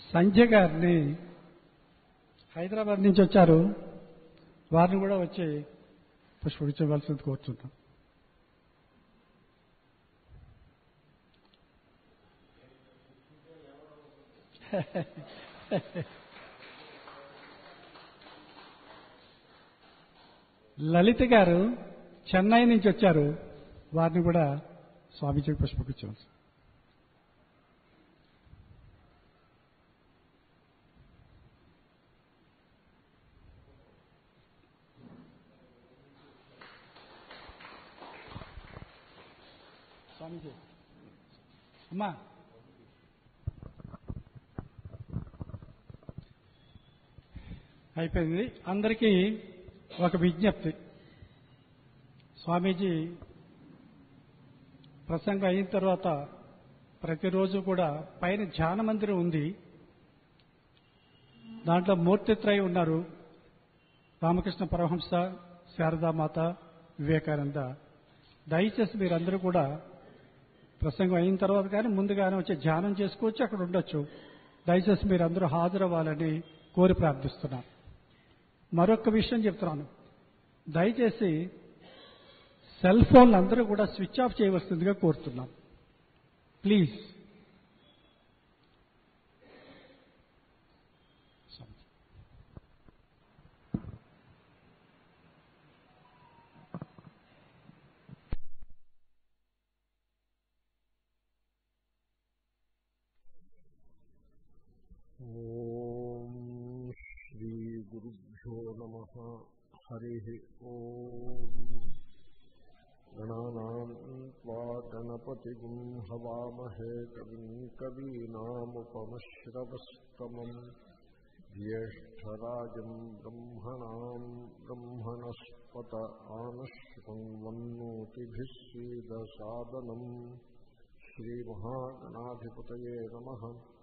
సంధ్య గారిని హైదరాబాద్ నుంచి వచ్చారు వారిని కూడా వచ్చి పుష్పించవలసింది కోరుతున్నాం లలిత గారు చెన్నై నుంచి వచ్చారు వారిని కూడా స్వామీజీకి పుష్పకించవచ్చు స్వామీజీ అమ్మా అయిపోయింది అందరికీ ఒక విజ్ఞప్తి స్వామీజీ ప్రసంగం అయిన తర్వాత ప్రతిరోజు కూడా పైన ధ్యాన మందిరం ఉంది దాంట్లో మూర్తిత్రయ ఉన్నారు రామకృష్ణ పరమహంస శారదామాత వివేకానంద దయచేసి మీరందరూ కూడా ప్రసంగం అయిన తర్వాత కానీ ముందుగానే వచ్చి ధ్యానం చేసుకోవచ్చు అక్కడ ఉండొచ్చు దయచేసి మీరందరూ హాజరవ్వాలని కోరి ప్రార్థిస్తున్నాను మరొక విషయం చెప్తున్నాను దయచేసి సెల్ ఫోన్లు అందరూ కూడా స్విచ్ ఆఫ్ చేయవలసిందిగా కోరుతున్నాం ప్లీజ్ ఓం శ్రీ గురుభ్యో నమ హరి ఓం గణానాం త్వా గణపతిగుం హవామహే కవిం కవీనాముపమశ్రవస్తమం జ్యేష్టరాజం బ్రహ్మణాం బ్రహ్మణస్పత ఆనశ్వన్వన్నోతిభిः సీదసాదనం శ్రీమహాగణాధిపతయే నమః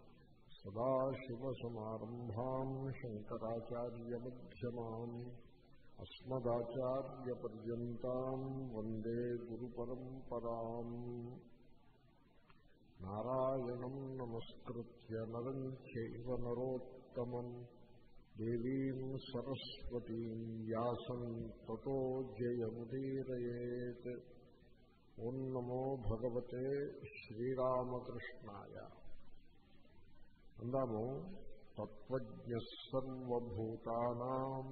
సదాశివసమారంభాम् శంకరాచార్యమధ్యమాम् అస్మదాచార్యపర్యంతాम् వందే గురుపరంపరాम् నారాయణम् నమస్కృత్య నరम् చైవ నరోత్తమम् దేవీम् సరస్వతీम् వ్యాసम् తతో జయముదీరయేత్ ఓం నమో భగవతే శ్రీరామకృష్ణాయ అందాము తత్వజ్ఞ సర్వభూతానాం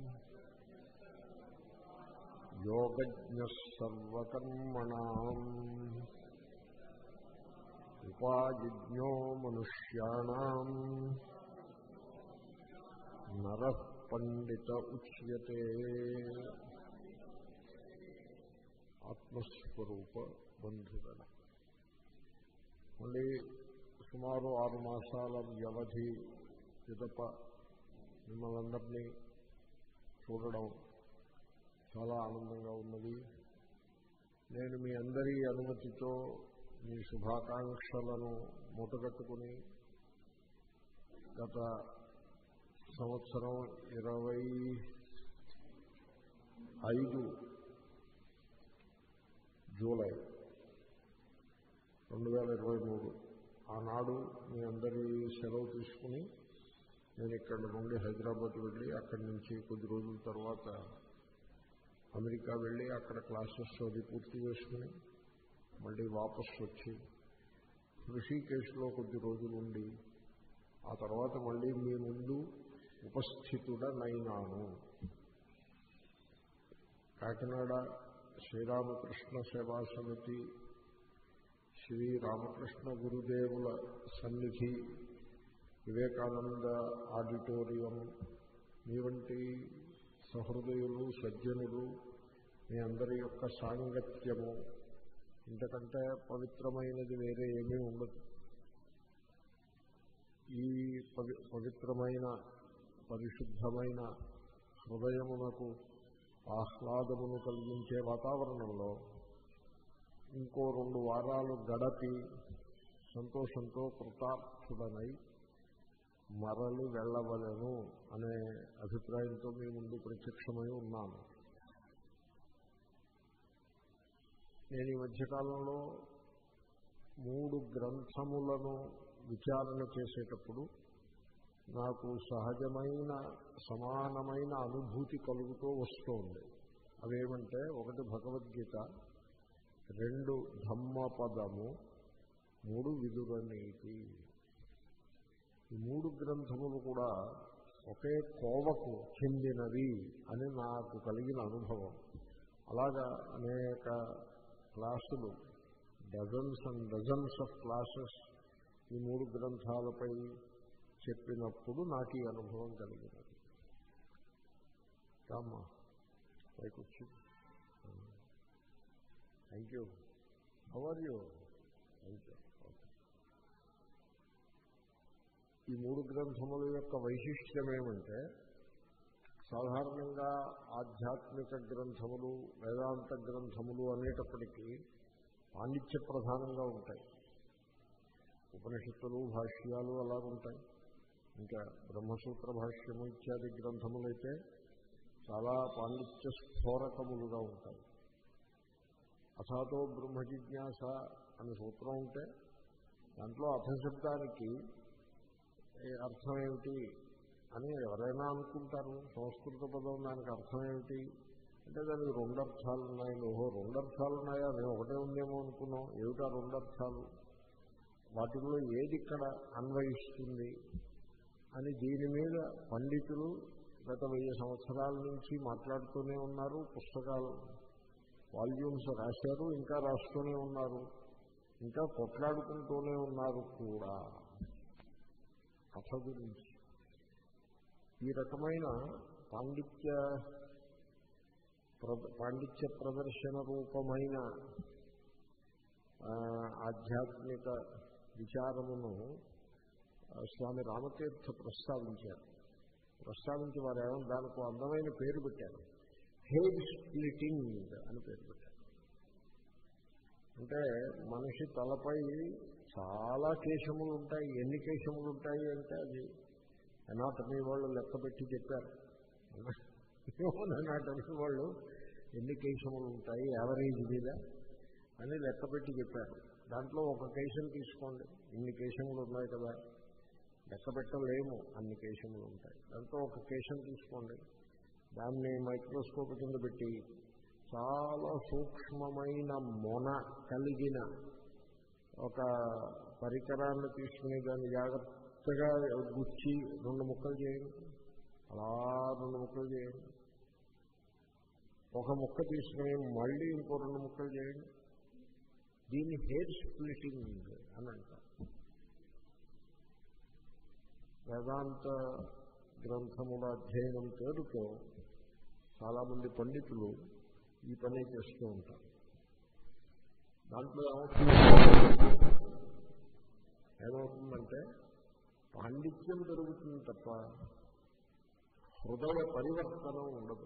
యోగజ్ఞ సర్వకర్మణాం ఉపాజిజ్ఞో మనుష్యాణం నర పండిత ఉచ్యతే ఆత్మస్వరూప బంధుగణ మళ్ళీ సుమారు ఆరు మాసాల వ్యవధి పిదప మిమ్మల్ందరినీ చూడడం చాలా ఆనందంగా ఉన్నది నేను మీ అందరి అనుమతితో మీ శుభాకాంక్షలను మూటగట్టుకుని గత సంవత్సరం ఇరవై ఐదు జూలై రెండు వేల ఇరవై మూడు ఆనాడు మీ అందరి సెలవు తీసుకుని నేను ఇక్కడ నుండి హైదరాబాద్ వెళ్ళి అక్కడి నుంచి కొద్ది రోజుల తర్వాత అమెరికా వెళ్ళి అక్కడ క్లాసెస్ అది పూర్తి చేసుకుని మళ్ళీ వాపస్ వచ్చి ఋషికేశ్లో కొద్ది రోజులు ఉండి ఆ తర్వాత మళ్ళీ మీ ముందు ఉపస్థితుడనైనాను కాకినాడ శ్రీరామకృష్ణ సేవా సమితి శ్రీ రామకృష్ణ గురుదేవుల సన్నిధి వివేకానంద ఆడిటోరియం మీ వంటి సహృదయులు సజ్జనులు మీ అందరి యొక్క సాంగత్యము ఇంతకంటే పవిత్రమైనది వేరే ఏమీ ఉండదు ఈ పవి పవిత్రమైన పరిశుద్ధమైన హృదయమునకు ఆహ్లాదమును కలిగించే వాతావరణంలో ఇంకో రెండు వారాలు గడపి సంతోషంతో కృతార్థుడనై మరలి వెళ్ళవలను అనే అభిప్రాయంతో మీ ముందు ప్రత్యక్షమై ఉన్నాను నేను ఈ మధ్యకాలంలో మూడు గ్రంథములను విచారణ చేసేటప్పుడు నాకు సహజమైన సమానమైన అనుభూతి కలుగుతూ వస్తోంది అవేమంటే ఒకటి భగవద్గీత రెండు ధమ్మపదము మూడు విదుర నీతి ఈ మూడు గ్రంథములు కూడా ఒకే కోవకు చెందినవి అని నాకు కలిగిన అనుభవం అలాగా అనేక క్లాసులు dozens and dozens of classes ఈ మూడు గ్రంథాలపై చెప్పినప్పుడు నాకు ఈ అనుభవం కలిగినది రామ్మా పైకి వచ్చి thank you how are you thank you ఈ మూడు గ్రంథముల యొక్క వైశిష్ట్యం ఏమంటే సాధారణంగా ఆధ్యాత్మిక గ్రంథములు వేదాంత గ్రంథములు అనేటప్పటికీ పాండిత్య ప్రధానంగా ఉంటాయి ఉపనిషత్తులు భాష్యాలు అలాగుంటాయి ఇంకా బ్రహ్మసూత్ర భాష్యము ఇత్యాది గ్రంథములైతే చాలా పాండిత్య స్ఫోరకములుగా ఉంటాయి అథాతో బ్రహ్మ జిజ్ఞాస అనే సూత్రం ఉంటే దాంట్లో అర్థశబ్దానికి అర్థం ఏమిటి అని ఎవరైనా అనుకుంటారు సంస్కృత పదం దానికి అర్థం ఏమిటి అంటే దానికి రెండు అర్థాలు ఉన్నాయి ఓహో రెండు అర్థాలు ఉన్నాయా నేను ఒకటే ఉందేమో అనుకున్నాం ఏమిటా రెండు అర్థాలు వాటిల్లో ఏది ఇక్కడ అన్వయిస్తుంది అని దీని మీద పండితులు గత వెయ్యి సంవత్సరాల నుంచి మాట్లాడుతూనే ఉన్నారు పుస్తకాలు వాల్యూమ్స్ రాశారు ఇంకా రాస్తూనే ఉన్నారు ఇంకా కొట్లాడుకుంటూనే ఉన్నారు కూడా కథ గురించి ఈ రకమైన పాండిత్య పాండిత్య ప్రదర్శన రూపమైన ఆధ్యాత్మిక విచారమును స్వామి రామతీర్థ ప్రస్తావించారు ప్రస్తావించి వారు ఏమన్నా దానికి అందమైన పేరు పెట్టారు హెయిర్ స్ప్లిటింగ్ అని పేరు పెట్టారు అంటే మనిషి తలపై చాలా కేశములు ఉంటాయి ఎన్ని కేశములు ఉంటాయి అంటే అది అనాటమీ వాళ్ళు లెక్క పెట్టి చెప్పారు అనాటమీ వాళ్ళు ఎన్ని కేశములు ఉంటాయి యావరేజ్ మీద అని లెక్క పెట్టి చెప్పారు దాంట్లో ఒక కేశం తీసుకోండి ఇన్ని కేశములు ఉన్నాయి కదా లెక్క పెట్టలేము అన్ని కేశములు ఉంటాయి దాంట్లో ఒక కేశం తీసుకోండి దాన్ని మైక్రోస్కోప్ కింద పెట్టి చాలా సూక్ష్మమైన మొన కలిగిన ఒక పరికరాన్ని తీసుకుని దాన్ని జాగ్రత్తగా గుచ్చి రెండు ముక్కలు చేయండి అలా రెండు ముక్కలు చేయండి ఒక ముక్క తీసుకుని మళ్ళీ ఇంకో రెండు ముక్కలు చేయండి దీన్ని హెయిర్ స్ప్లిటింగ్ అని అంటారు వేదాంత గ్రంథముల అధ్యయనం పేరుతో చాలామంది పండితులు ఈ పని చేస్తూ ఉంటారు దాంట్లో ఏమవుతుంది ఏమవుతుందంటే పాండిత్యం పెరుగుతుంది తప్ప హృదయ పరివర్తనం ఉండదు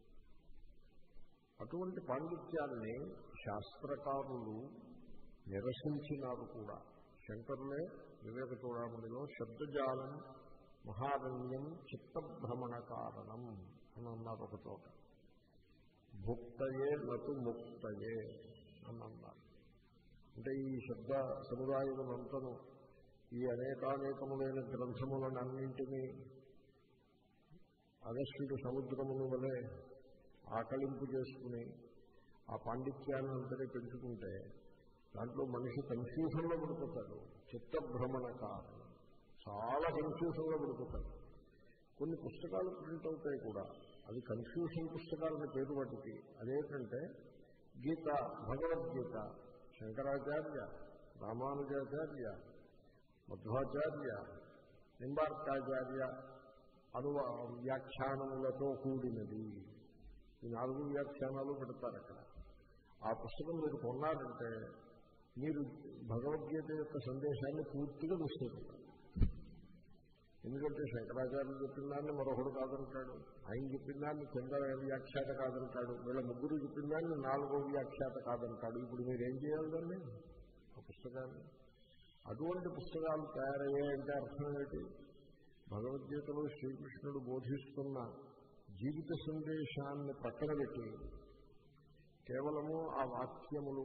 అటువంటి పాండిత్యాన్ని శాస్త్రకారులు నిరసించినారు కూడా శంకరులే వివేక చూడముడిలో శబ్దజాలం మహారణ్యం చిత్తభ్రమణ కారణం అని అన్నారు ఒక చోట భుక్తయే నటు ముక్తయే అని అన్నారు అంటే ఈ శబ్ద సముదాయములంతను ఈ అనేకానేకములైన గ్రంథములనన్నింటినీ అగస్టుడు సముద్రమును వలె ఆకలింపు చేసుకుని ఆ పాండిత్యాన్ని అంతనే పెంచుకుంటే దాంట్లో మనిషి కన్ఫ్యూజన్లో పడిపోతాడు చిత్తభ్రమణ కారణం చాలా కన్ఫ్యూజన్లో పడిపోతాడు కొన్ని పుస్తకాలు ప్రింట్ అవుతాయి కూడా అది కన్ఫ్యూషన్ పుస్తకాలని పేరు వాటికి అదేంటంటే గీత భగవద్గీత శంకరాచార్య రామానుజాచార్య మధ్వాచార్య నింబార్కాచార్య అను వ్యాఖ్యానములతో కూడినది ఈ నాలుగు వ్యాఖ్యానాలు పెడతారు అక్కడ ఆ పుస్తకం మీరు కొన్నారంటే మీరు భగవద్గీత యొక్క సందేశాన్ని పూర్తిగా విశ్లేషిస్తారు ఎందుకంటే శంకరాచార్యులు చెప్పిన దాన్ని మరొకడు కాదంటాడు ఆయన చెప్పిన దాన్ని కింద వ్యాఖ్యాత కాదంటాడు వీళ్ళ ముగ్గురు చెప్పిన దాన్ని నాలుగో వ్యాఖ్యాత కాదంటాడు ఇప్పుడు మీరు ఏం చేయాలి దాన్ని ఆ పుస్తకాన్ని అటువంటి పుస్తకాలు తయారయ్యాయంటే అర్థం ఏంటి భగవద్గీతలో శ్రీకృష్ణుడు బోధిస్తున్న జీవిత సందేశాన్ని పక్కన పెట్టి కేవలము ఆ వాక్యములు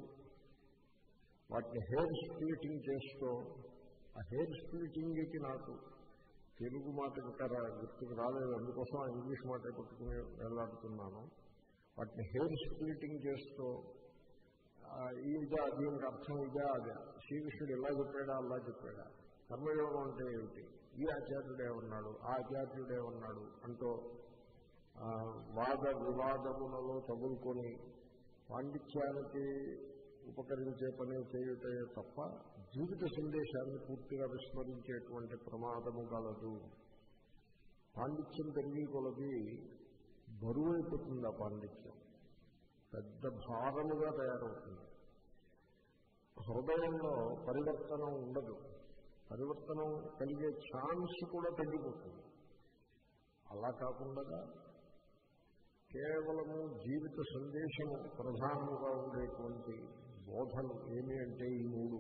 వాటిని హెయిర్ స్ప్లిటింగ్ చేస్తూ ఆ హెయిర్ స్ప్లిటింగ్కి నాకు తెలుగు మాట ఇంకా రా- గుర్తుకు రాలేదు అందుకోసం ఆ ఇంగ్లీష్ మాట పట్టుకుని వెళ్ళాడుతున్నాను వాటిని హెయిర్ స్ప్లిటింగ్ చేస్తూ ఆ, ఇదా దీనికి అర్థం ఇదా అదే శ్రీకృష్ణుడు ఇలా చెప్పాడా అలా చెప్పాడా కర్మయోగం అంటే ఏమిటి ఈ ఆచార్యుడే ఉన్నాడు ఆ ఆచార్యుడే ఉన్నాడు అంటూ ఆ, వాద వివాదములలో తగులుకొని పాండిత్యానికి ఉపకరించే పని చేయుటే తప్ప జీవిత సందేశాన్ని పూర్తిగా విస్మరించేటువంటి ప్రమాదము గలదు పాండిత్యం పెరిగి కొలది బరువు అయిపోతుంది ఆ పాండిత్యం పెద్ద భారముగా తయారవుతుంది హృదయంలో పరివర్తనం ఉండదు పరివర్తనం కలిగే ఛాన్స్ కూడా తగ్గిపోతుంది అలా కాకుండా కేవలము జీవిత సందేశము ప్రధానముగా ఉండేటువంటి బోధలు ఏమి అంటే ఈ మూడు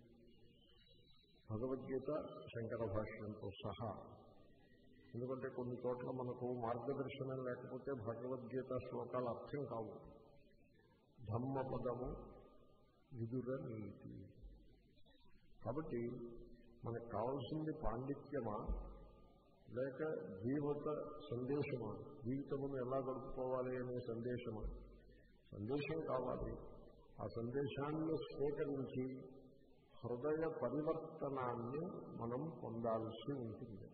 భగవద్గీత శంకర భాష్యంతో సహా ఎందుకంటే కొన్ని చోట్ల మనకు మార్గదర్శనం లేకపోతే భగవద్గీత శ్లోకాలు అర్థం కావు ధమ్మపదము విదుర నీతి కాబట్టి మనకు కావాల్సింది పాండిత్యమా లేక జీవిత సందేశమా జీవితమును ఎలా గడుపుకోవాలి అనే సందేశమా సందేశం కావాలి ఆ సందేశాన్ని స్వీకరించి హృదయ పరివర్తనాన్ని మనం పొందాల్సి ఉంటుంది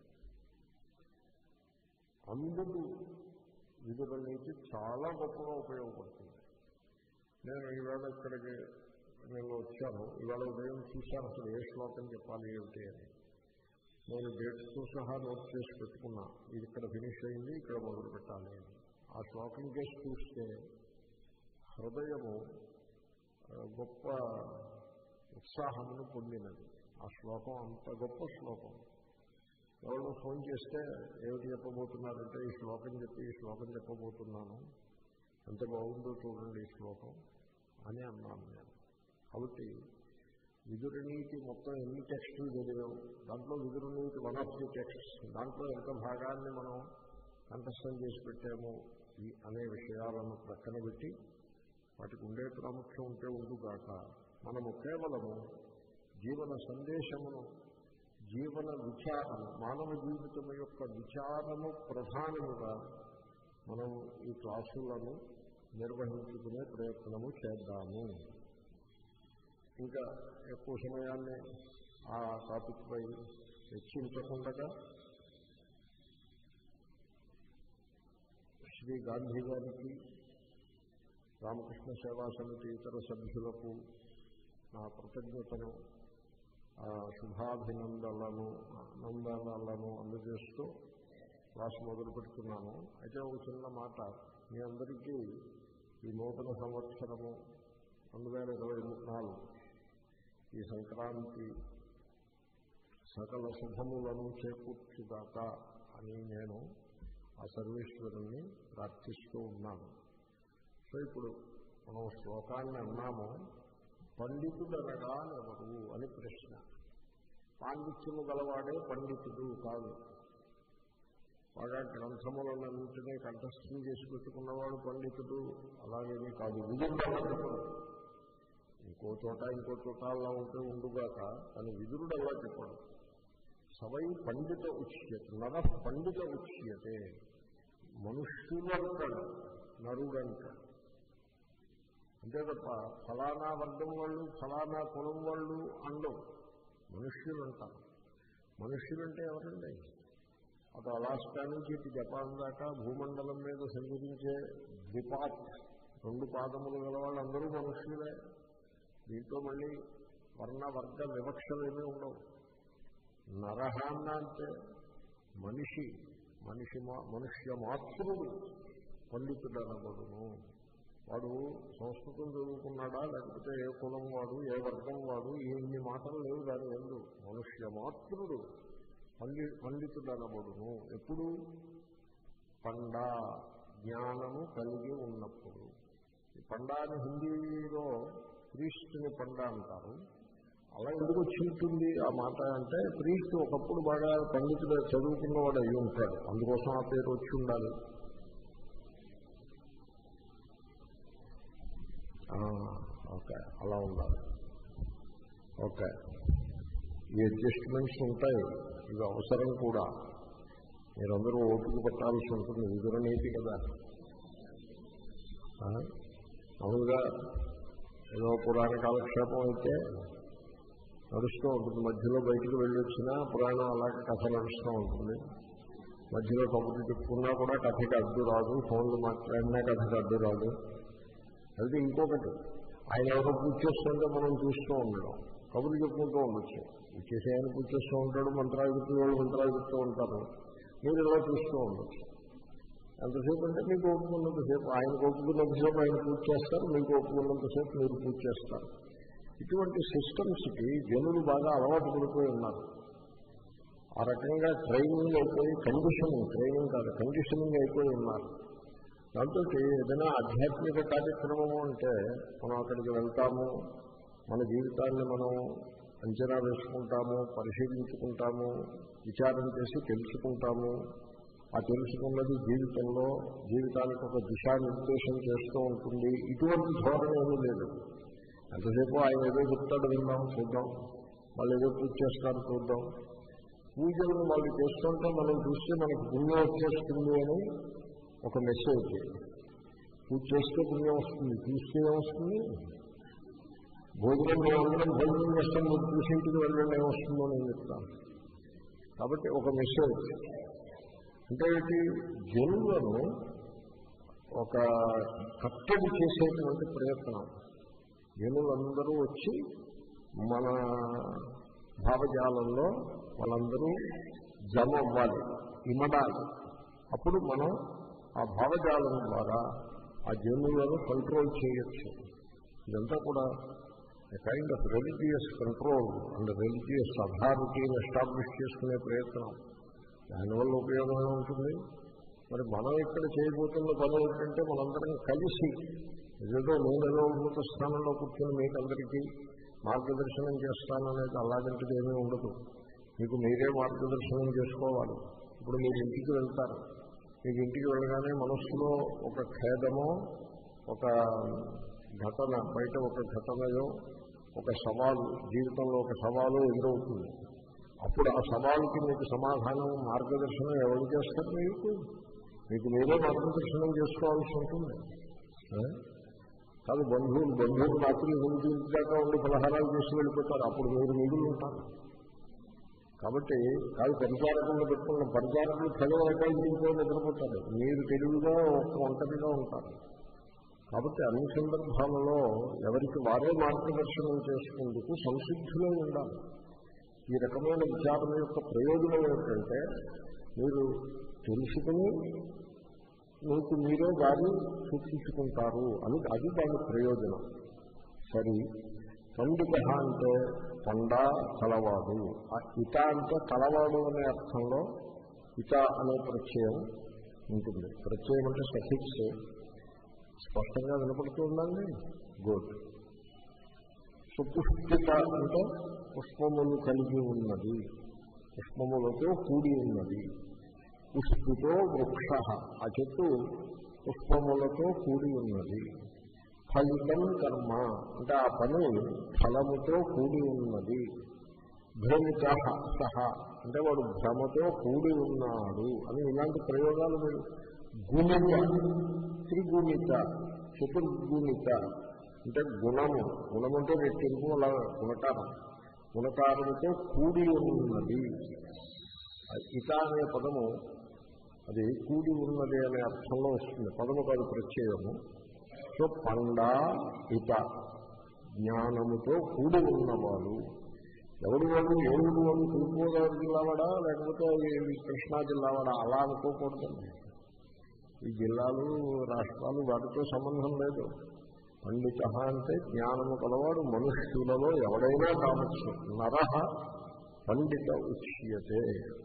అందుకు విధుల నుంచి చాలా గొప్పగా ఉపయోగపడుతుంది నేను ఈవేళ ఇక్కడికి నేను వచ్చాను ఇవాళ ఉదయం చూశాను అసలు ఏ శ్లోకం చెప్పాలి ఏమిటి అని నేను డేట్స్తో సహా నోట్ చేసి పెట్టుకున్నా ఇది ఇక్కడ ఫినిష్ అయింది ఇక్కడ మొదలు పెట్టాలి అని ఆ శ్లోకం కేసు చూస్తే హృదయము ఆ, గొప్ప ఉత్సాహమును పొందినది ఆ శ్లోకం అంత గొప్ప శ్లోకం ఎవరు ఫోన్ చేస్తే ఏమిటి చెప్పబోతున్నారంటే ఈ శ్లోకం చెప్పి ఈ శ్లోకం చెప్పబోతున్నాను ఎంత బాగుందో చూడండి ఈ శ్లోకం అని అన్నాను నేను కాబట్టి విదురునీతి మొత్తం ఎన్ని టెక్స్టులు చదివాం దాంట్లో Viduraniti one of the text దాంట్లో ఎంత భాగాన్ని మనం కంఠస్థం చేసి పెట్టాము ఈ అనే విషయాలను ప్రక్కన పెట్టి వాటికి ఉండే ప్రాముఖ్యం ఉంటే ఉండుగాక మనము కేవలము జీవన సందేశమును జీవన విచారము మానవ జీవితం యొక్క విచారము ప్రధానముగా మనం ఈ క్లాసులను నిర్వహించుకునే ప్రయత్నము చేద్దాము ఇంకా ఎక్కువ సమయాన్ని ఆ టాపిక్ పై వెచ్చించకుండా శ్రీ గాంధీ గారికి రామకృష్ణ సేవా సమితి ఇతర సభ్యులకు నా కృతజ్ఞతను ఆ శుభాభినందనలను నందనలను అందజేస్తూ క్లాస్ మొదలు పెడుతున్నాను అయితే ఒక చిన్న మాట మీ అందరికీ ఈ నూతన సంవత్సరము రెండు వేల ఇరవై నాలుగు ఈ సంక్రాంతి సకల శుభములను చేకూర్చుగాక అని నేను ఆ సర్వేశ్వరుణ్ణి ప్రార్థిస్తూ ఉన్నాను సో ఇప్పుడు మనం శ్లోకాన్ని అన్నాము పండితుడనగా ఎవరు అని ప్రశ్న పాండిత్యము గలవాడే పండితుడు కాదు బాగా గ్రంథములన్నింటినీ కంఠస్థం చేసి పెట్టుకున్నవాడు పండితుడు అలాగేమీ కాదు విధుడు ఇంకో చోట ఇంకో చోట అలా ఉంటే ఉండుగాక కానీ విదురుడు అలా చెప్పాడు సవై పండిత ఉచ్యత నర పండిత ఉచ్యతే మనుష్యులంటాడు నరుడంటాడు అంతే తప్ప ఫలానా వర్గం వాళ్ళు ఫలానా కులం వాళ్ళు అండవు మనుష్యులు అంటారు మనుష్యులంటే ఎవరండి అటు అలాస్కా నుంచి ఇటు జపాన్ దాకా భూమండలం మీద సంచరించే ద్విపాత్ రెండు పాదములు గల వాళ్ళందరూ మనుష్యులే దీంట్లో మళ్ళీ వర్ణ వర్గ వివక్షలు ఏమీ ఉండవు నరహాన్న అంటే మనిషి మనిషి మా- మనుష్య మాతృడు పండితుడు అనబడును వాడు సంస్కృతం చదువుకున్నాడా లేకపోతే ఏ కులం వాడు ఏ వర్గం వాడు ఇన్ని మాటలు లేవు దాని ఎందు మనుష్య మాతృడు పండి పండితుడు అనబడును ఎప్పుడు పండ జ్ఞానము కలిగి ఉన్నప్పుడు ఈ పండ అని హిందీలో క్రీస్తుని పండ అంటారు అలా ఎందుకు వచ్చి ఉంటుంది ఆ మాట అంటే క్రీస్తు ఒకప్పుడు బాగా పండితుడు చదువుకున్నవాడు అయి ఉంటాడు అందుకోసం ఆ పేరు వచ్చి ఉండాలి ఆ, ఓకే అలా ఉండాలి ఓకే ఈ అడ్జస్ట్మెంట్స్ ఉంటాయి ఇవి అవసరం కూడా మీరందరూ ఓపిక పట్టాల్సి ఉంటుంది విదుర నీతి కదా ఆ? మామూలుగా ఏదో పురాణ కాలక్షేపం అయితే నడుస్తూ ఉంటుంది మధ్యలో బయటికి వెళ్ళి వచ్చినా పురాణం అలాగే కథ నడుస్తూ ఉంటుంది మధ్యలో కబుర్లు చెప్పుకున్నా కూడా కథకి అడ్డు రాదు ఫోన్లు మాట్లాడినా కథకి అడ్డు రాదు అయితే ఇంకొకటి ఆయన ఎవరో పూజ చేస్తుంటే మనం చూస్తూ ఉండడం కబుర్లు చెప్పుకుంటూ ఉండొచ్చు పూజ చేసే ఆయన పూజ చేస్తూ ఉంటాడు మంత్రాలు చెప్తూ వాళ్ళు మంత్రాలు చెప్తూ ఉంటారు మీరు ఇలా చూస్తూ ఉండొచ్చు ఎంతసేపు అంటే మీకు ఒప్పుకున్నంతసేపు ఆయన ఒప్పుకున్నంతసేపు ఆయన పూజ చేస్తారు మీకు ఒప్పుకున్నంతసేపు మీరు పూజ చేస్తారు ఇటువంటి సిస్టమ్స్కి జనులు బాగా అలవాటు పడిపోయి ఉన్నారు ఆ రకంగా ట్రైనింగ్ అయిపోయి కండిషనింగ్ ట్రైనింగ్ కాదు కండిషనింగ్ అయిపోయి ఉన్నారు దాంతో ఏదైనా ఆధ్యాత్మిక కార్యక్రమము అంటే మనం అక్కడికి వెళ్తాము మన జీవితాన్ని మనం అంచనా వేసుకుంటాము పరిశీలించుకుంటాము విచారం చేసి తెలుసుకుంటాము ఆ తెలుసుకున్నది జీవితంలో జీవితానికి ఒక దిశానిర్దేశం చేస్తూ ఉంటుంది ఇటువంటి ధోరణి ఏమీ లేదు ఎంతసేపు ఆయన ఏదో చెప్తాడు విందాం చూద్దాం వాళ్ళు ఏదో పూజ చేస్తారు చూద్దాం పూజలను వాళ్ళు చేస్తుంటే మనం చూస్తే మనకు పుణ్యం వచ్చేస్తుంది అని ఒక మెసేజ్ పూజ చేస్తే పుణ్యం వస్తుంది చూస్తే ఏమొస్తుంది భోజనం మేమందరం భోజనం చేస్తాం మీరు చూసింటికి వెళ్ళండి ఏమొస్తుందో నేను చెప్తాను కాబట్టి ఒక మెసేజ్ అంటే ఏంటి జనులను ఒక కట్టడి చేసేటువంటి ప్రయత్నం జనులందరూ వచ్చి మన భావజాలంలో వాళ్ళందరూ జమ అవ్వాలి ఇమడాలి అప్పుడు మనం ఆ భావజాలం ద్వారా ఆ జనులను కంట్రోల్ చేయొచ్చు ఇదంతా కూడా kind of religious control and religious అథారిటీని ఎస్టాబ్లిష్ చేసుకునే ప్రయత్నం దానివల్ల ఉపయోగమే ఉంటుంది మరి మనం ఇక్కడ చేయబోతున్న పని ఏంటంటే మనందరం కలిసి ఏదో నేనేదో ఉన్నత స్థానంలో కూర్చొని మీకు అందరికీ మార్గదర్శనం చేస్తాననేది అలాగంటిది ఏమీ ఉండదు మీకు మీరే మార్గదర్శనం చేసుకోవాలి ఇప్పుడు మీరు ఇంటికి వెళ్తారు మీకు ఇంటికి వెళ్ళగానే మనస్సులో ఒక ఖేదమో ఒక ఘటన బయట ఒక ఘటనయో ఒక సవాలు జీవితంలో ఒక సవాలు ఎదురవుతుంది అప్పుడు ఆ సవాలుకి మీకు సమాధానం మార్గదర్శనం ఎవరు చేస్తారు మీకు మీకు మీరే మార్గదర్శనం చేసుకోవాల్సి ఉంటుంది ఆ? కాదు బంధువులు బంధువులు రాత్రి ఎనిమిది దాకా ఉండి పలహారాలు చేసి వెళ్ళిపోతారు అప్పుడు మీరు మిగిలి ఉంటారు కాబట్టి కాదు పరిచారకులను పెట్టుకున్న పరిచారకులు చదువు రకాలు ఇంట్లో నిద్రపోతారు మీరు తెలివిగా ఒక ఒంటరిగా ఉంటారు కాబట్టి అన్ని సందర్భాలలో ఎవరికి వారే మార్గదర్శనం చేసుకుందుకు సంసిద్ధులై ఉండాలి ఈ రకమైన విచారణ యొక్క ప్రయోజనం ఏమిటంటే మీరు తెలుసుకుని మీకు మీరే దాన్ని సూచించుకుంటారు అని అది దాని ప్రయోజనం సరి పండిత అంటే పండ కలవాడు ఆ ఇత అంటే కలవాడు అనే అర్థంలో ఇత అనే ప్రత్యయం ఉంటుంది ప్రత్యయం అంటే సఫిక్స్ స్పష్టంగా వినపడుతూ ఉందండి గుడ్ సుపుష్పిత అంటే పుష్పములు కలిగి ఉన్నది పుష్పములతో కూడి ఉన్నది పుష్పితో వృక్ష ఆ చెట్టు పుష్పములతో కూడి ఉన్నది ఫలితం కర్మ అంటే ఆ పని ఫలముతో కూడి ఉన్నది భ్రమిత సహ అంటే వాడు భ్రమతో కూడి ఉన్నాడు అని ఇలాంటి ప్రయోగాలు మీరు గుణిత త్రిగుణిత చతుర్గుణిత అంటే గుణము గుణము అంటే రెట్టింపు అలా గుణకారం గుణకారముతో కూడి ఉన్నది ఇత అనే పదము అది కూడి ఉన్నది అనే అర్థంలో వస్తుంది పదము కాదు ప్రత్యయము సో పండ ఇత జ్ఞానముతో కూడి ఉన్నవాడు ఎవడు వాడు ఏడుగుడు వాడు తూర్పుగోదావరి జిల్లావాడా లేకపోతే ఈ కృష్ణా జిల్లావాడా అలా అనుకోకూడదండి ఈ జిల్లాలు రాష్ట్రాలు వాటితో సంబంధం లేదు పండిత అంటే జ్ఞానము కలవాడు మనుష్యులలో ఎవడైనా కావచ్చు నరహ పండిత ఉచ్యతే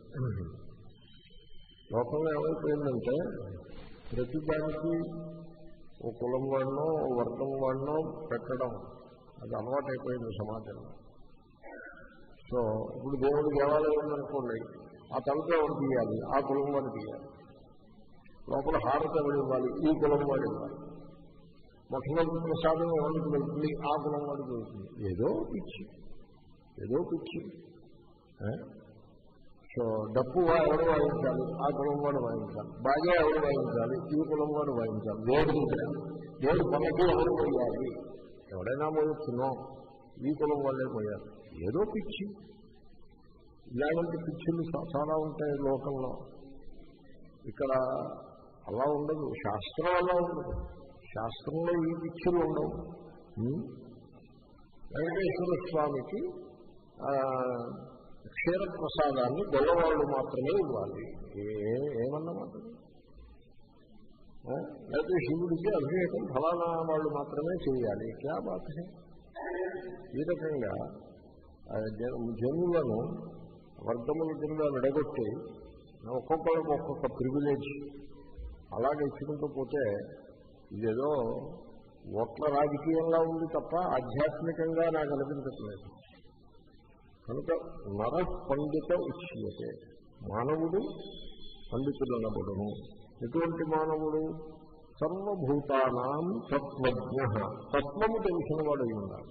లోకంలో ఏమైపోయిందంటే ప్రతి దానికి ఓ కులం వాడినో ఓ వర్గం వాడినో పెట్టడం అది అలవాటైపోయింది సమాజంలో సో ఇప్పుడు దేవుడు దేవాలయం ఉందనుకోండి ఆ తలుపు ఎవరు తీయాలి ఆ కులం వాడు తీయాలి లోపల హారత ఎవరు ఇవ్వాలి ఈ కులం వాడు ఇవ్వాలి మొట్టమొదటి ప్రసాదం ఎవరికి వెళ్తుంది ఆ కులం వాడికి వెళ్తుంది ఏదో పిచ్చి ఏదో పిచ్చి సో డప్పు వా- ఎవడు వాయించాలి ఆ కులం వాడు వాయించాలి బాగా ఎవడు వాయించాలి ఈ కులం వాడు వాయించాలి దేవుడు దగ్గర దేవుడు పల్లకి ఎవరు పోయాలి ఎవడైనా మోయొచ్చునో ఈ కులం వాళ్ళే పోయాలి ఏదో పిచ్చి ఇలాంటి పిచ్చులు చా- చాలా ఉంటాయి లోకంలో ఇక్కడ అలా ఉండదు శాస్త్రం అలా ఉండదు శాస్త్రంలో ఈ పిచ్చులు ఉండవు ఉం? వెంకటేశ్వర స్వామికి ఆ, క్షీర ప్రసాదాన్ని గొల్లవాళ్ళు మాత్రమే ఇవ్వాలి ఏ- ఏమన్నమాట ఇది? ఆ? లేకపోతే శివుడికి అభిషేకం ఫలానా వాళ్ళు మాత్రమే చేయాలి క్యా బాత్ హై ఈ రకంగా ఆ, జ- జనులను వర్గముల కింద విడగొట్టి ఒక్కొక్కరికి ఒక్కొక్క ప్రివిలేజ్ అలాగే ఇచ్చుకుంటూ పోతే ఇదేదో ఓట్ల రాజకీయంలా ఉంది తప్ప ఆధ్యాత్మికంగా నాకు అనిపించట్లేదు కనుక నర పండిత ఉచ్యతే మానవుడు పండితులనబడును ఎటువంటి మానవుడు సర్వభూతానాం తత్వజ్ఞ తత్వము తెలిసిన వాడు అయి ఉండాలి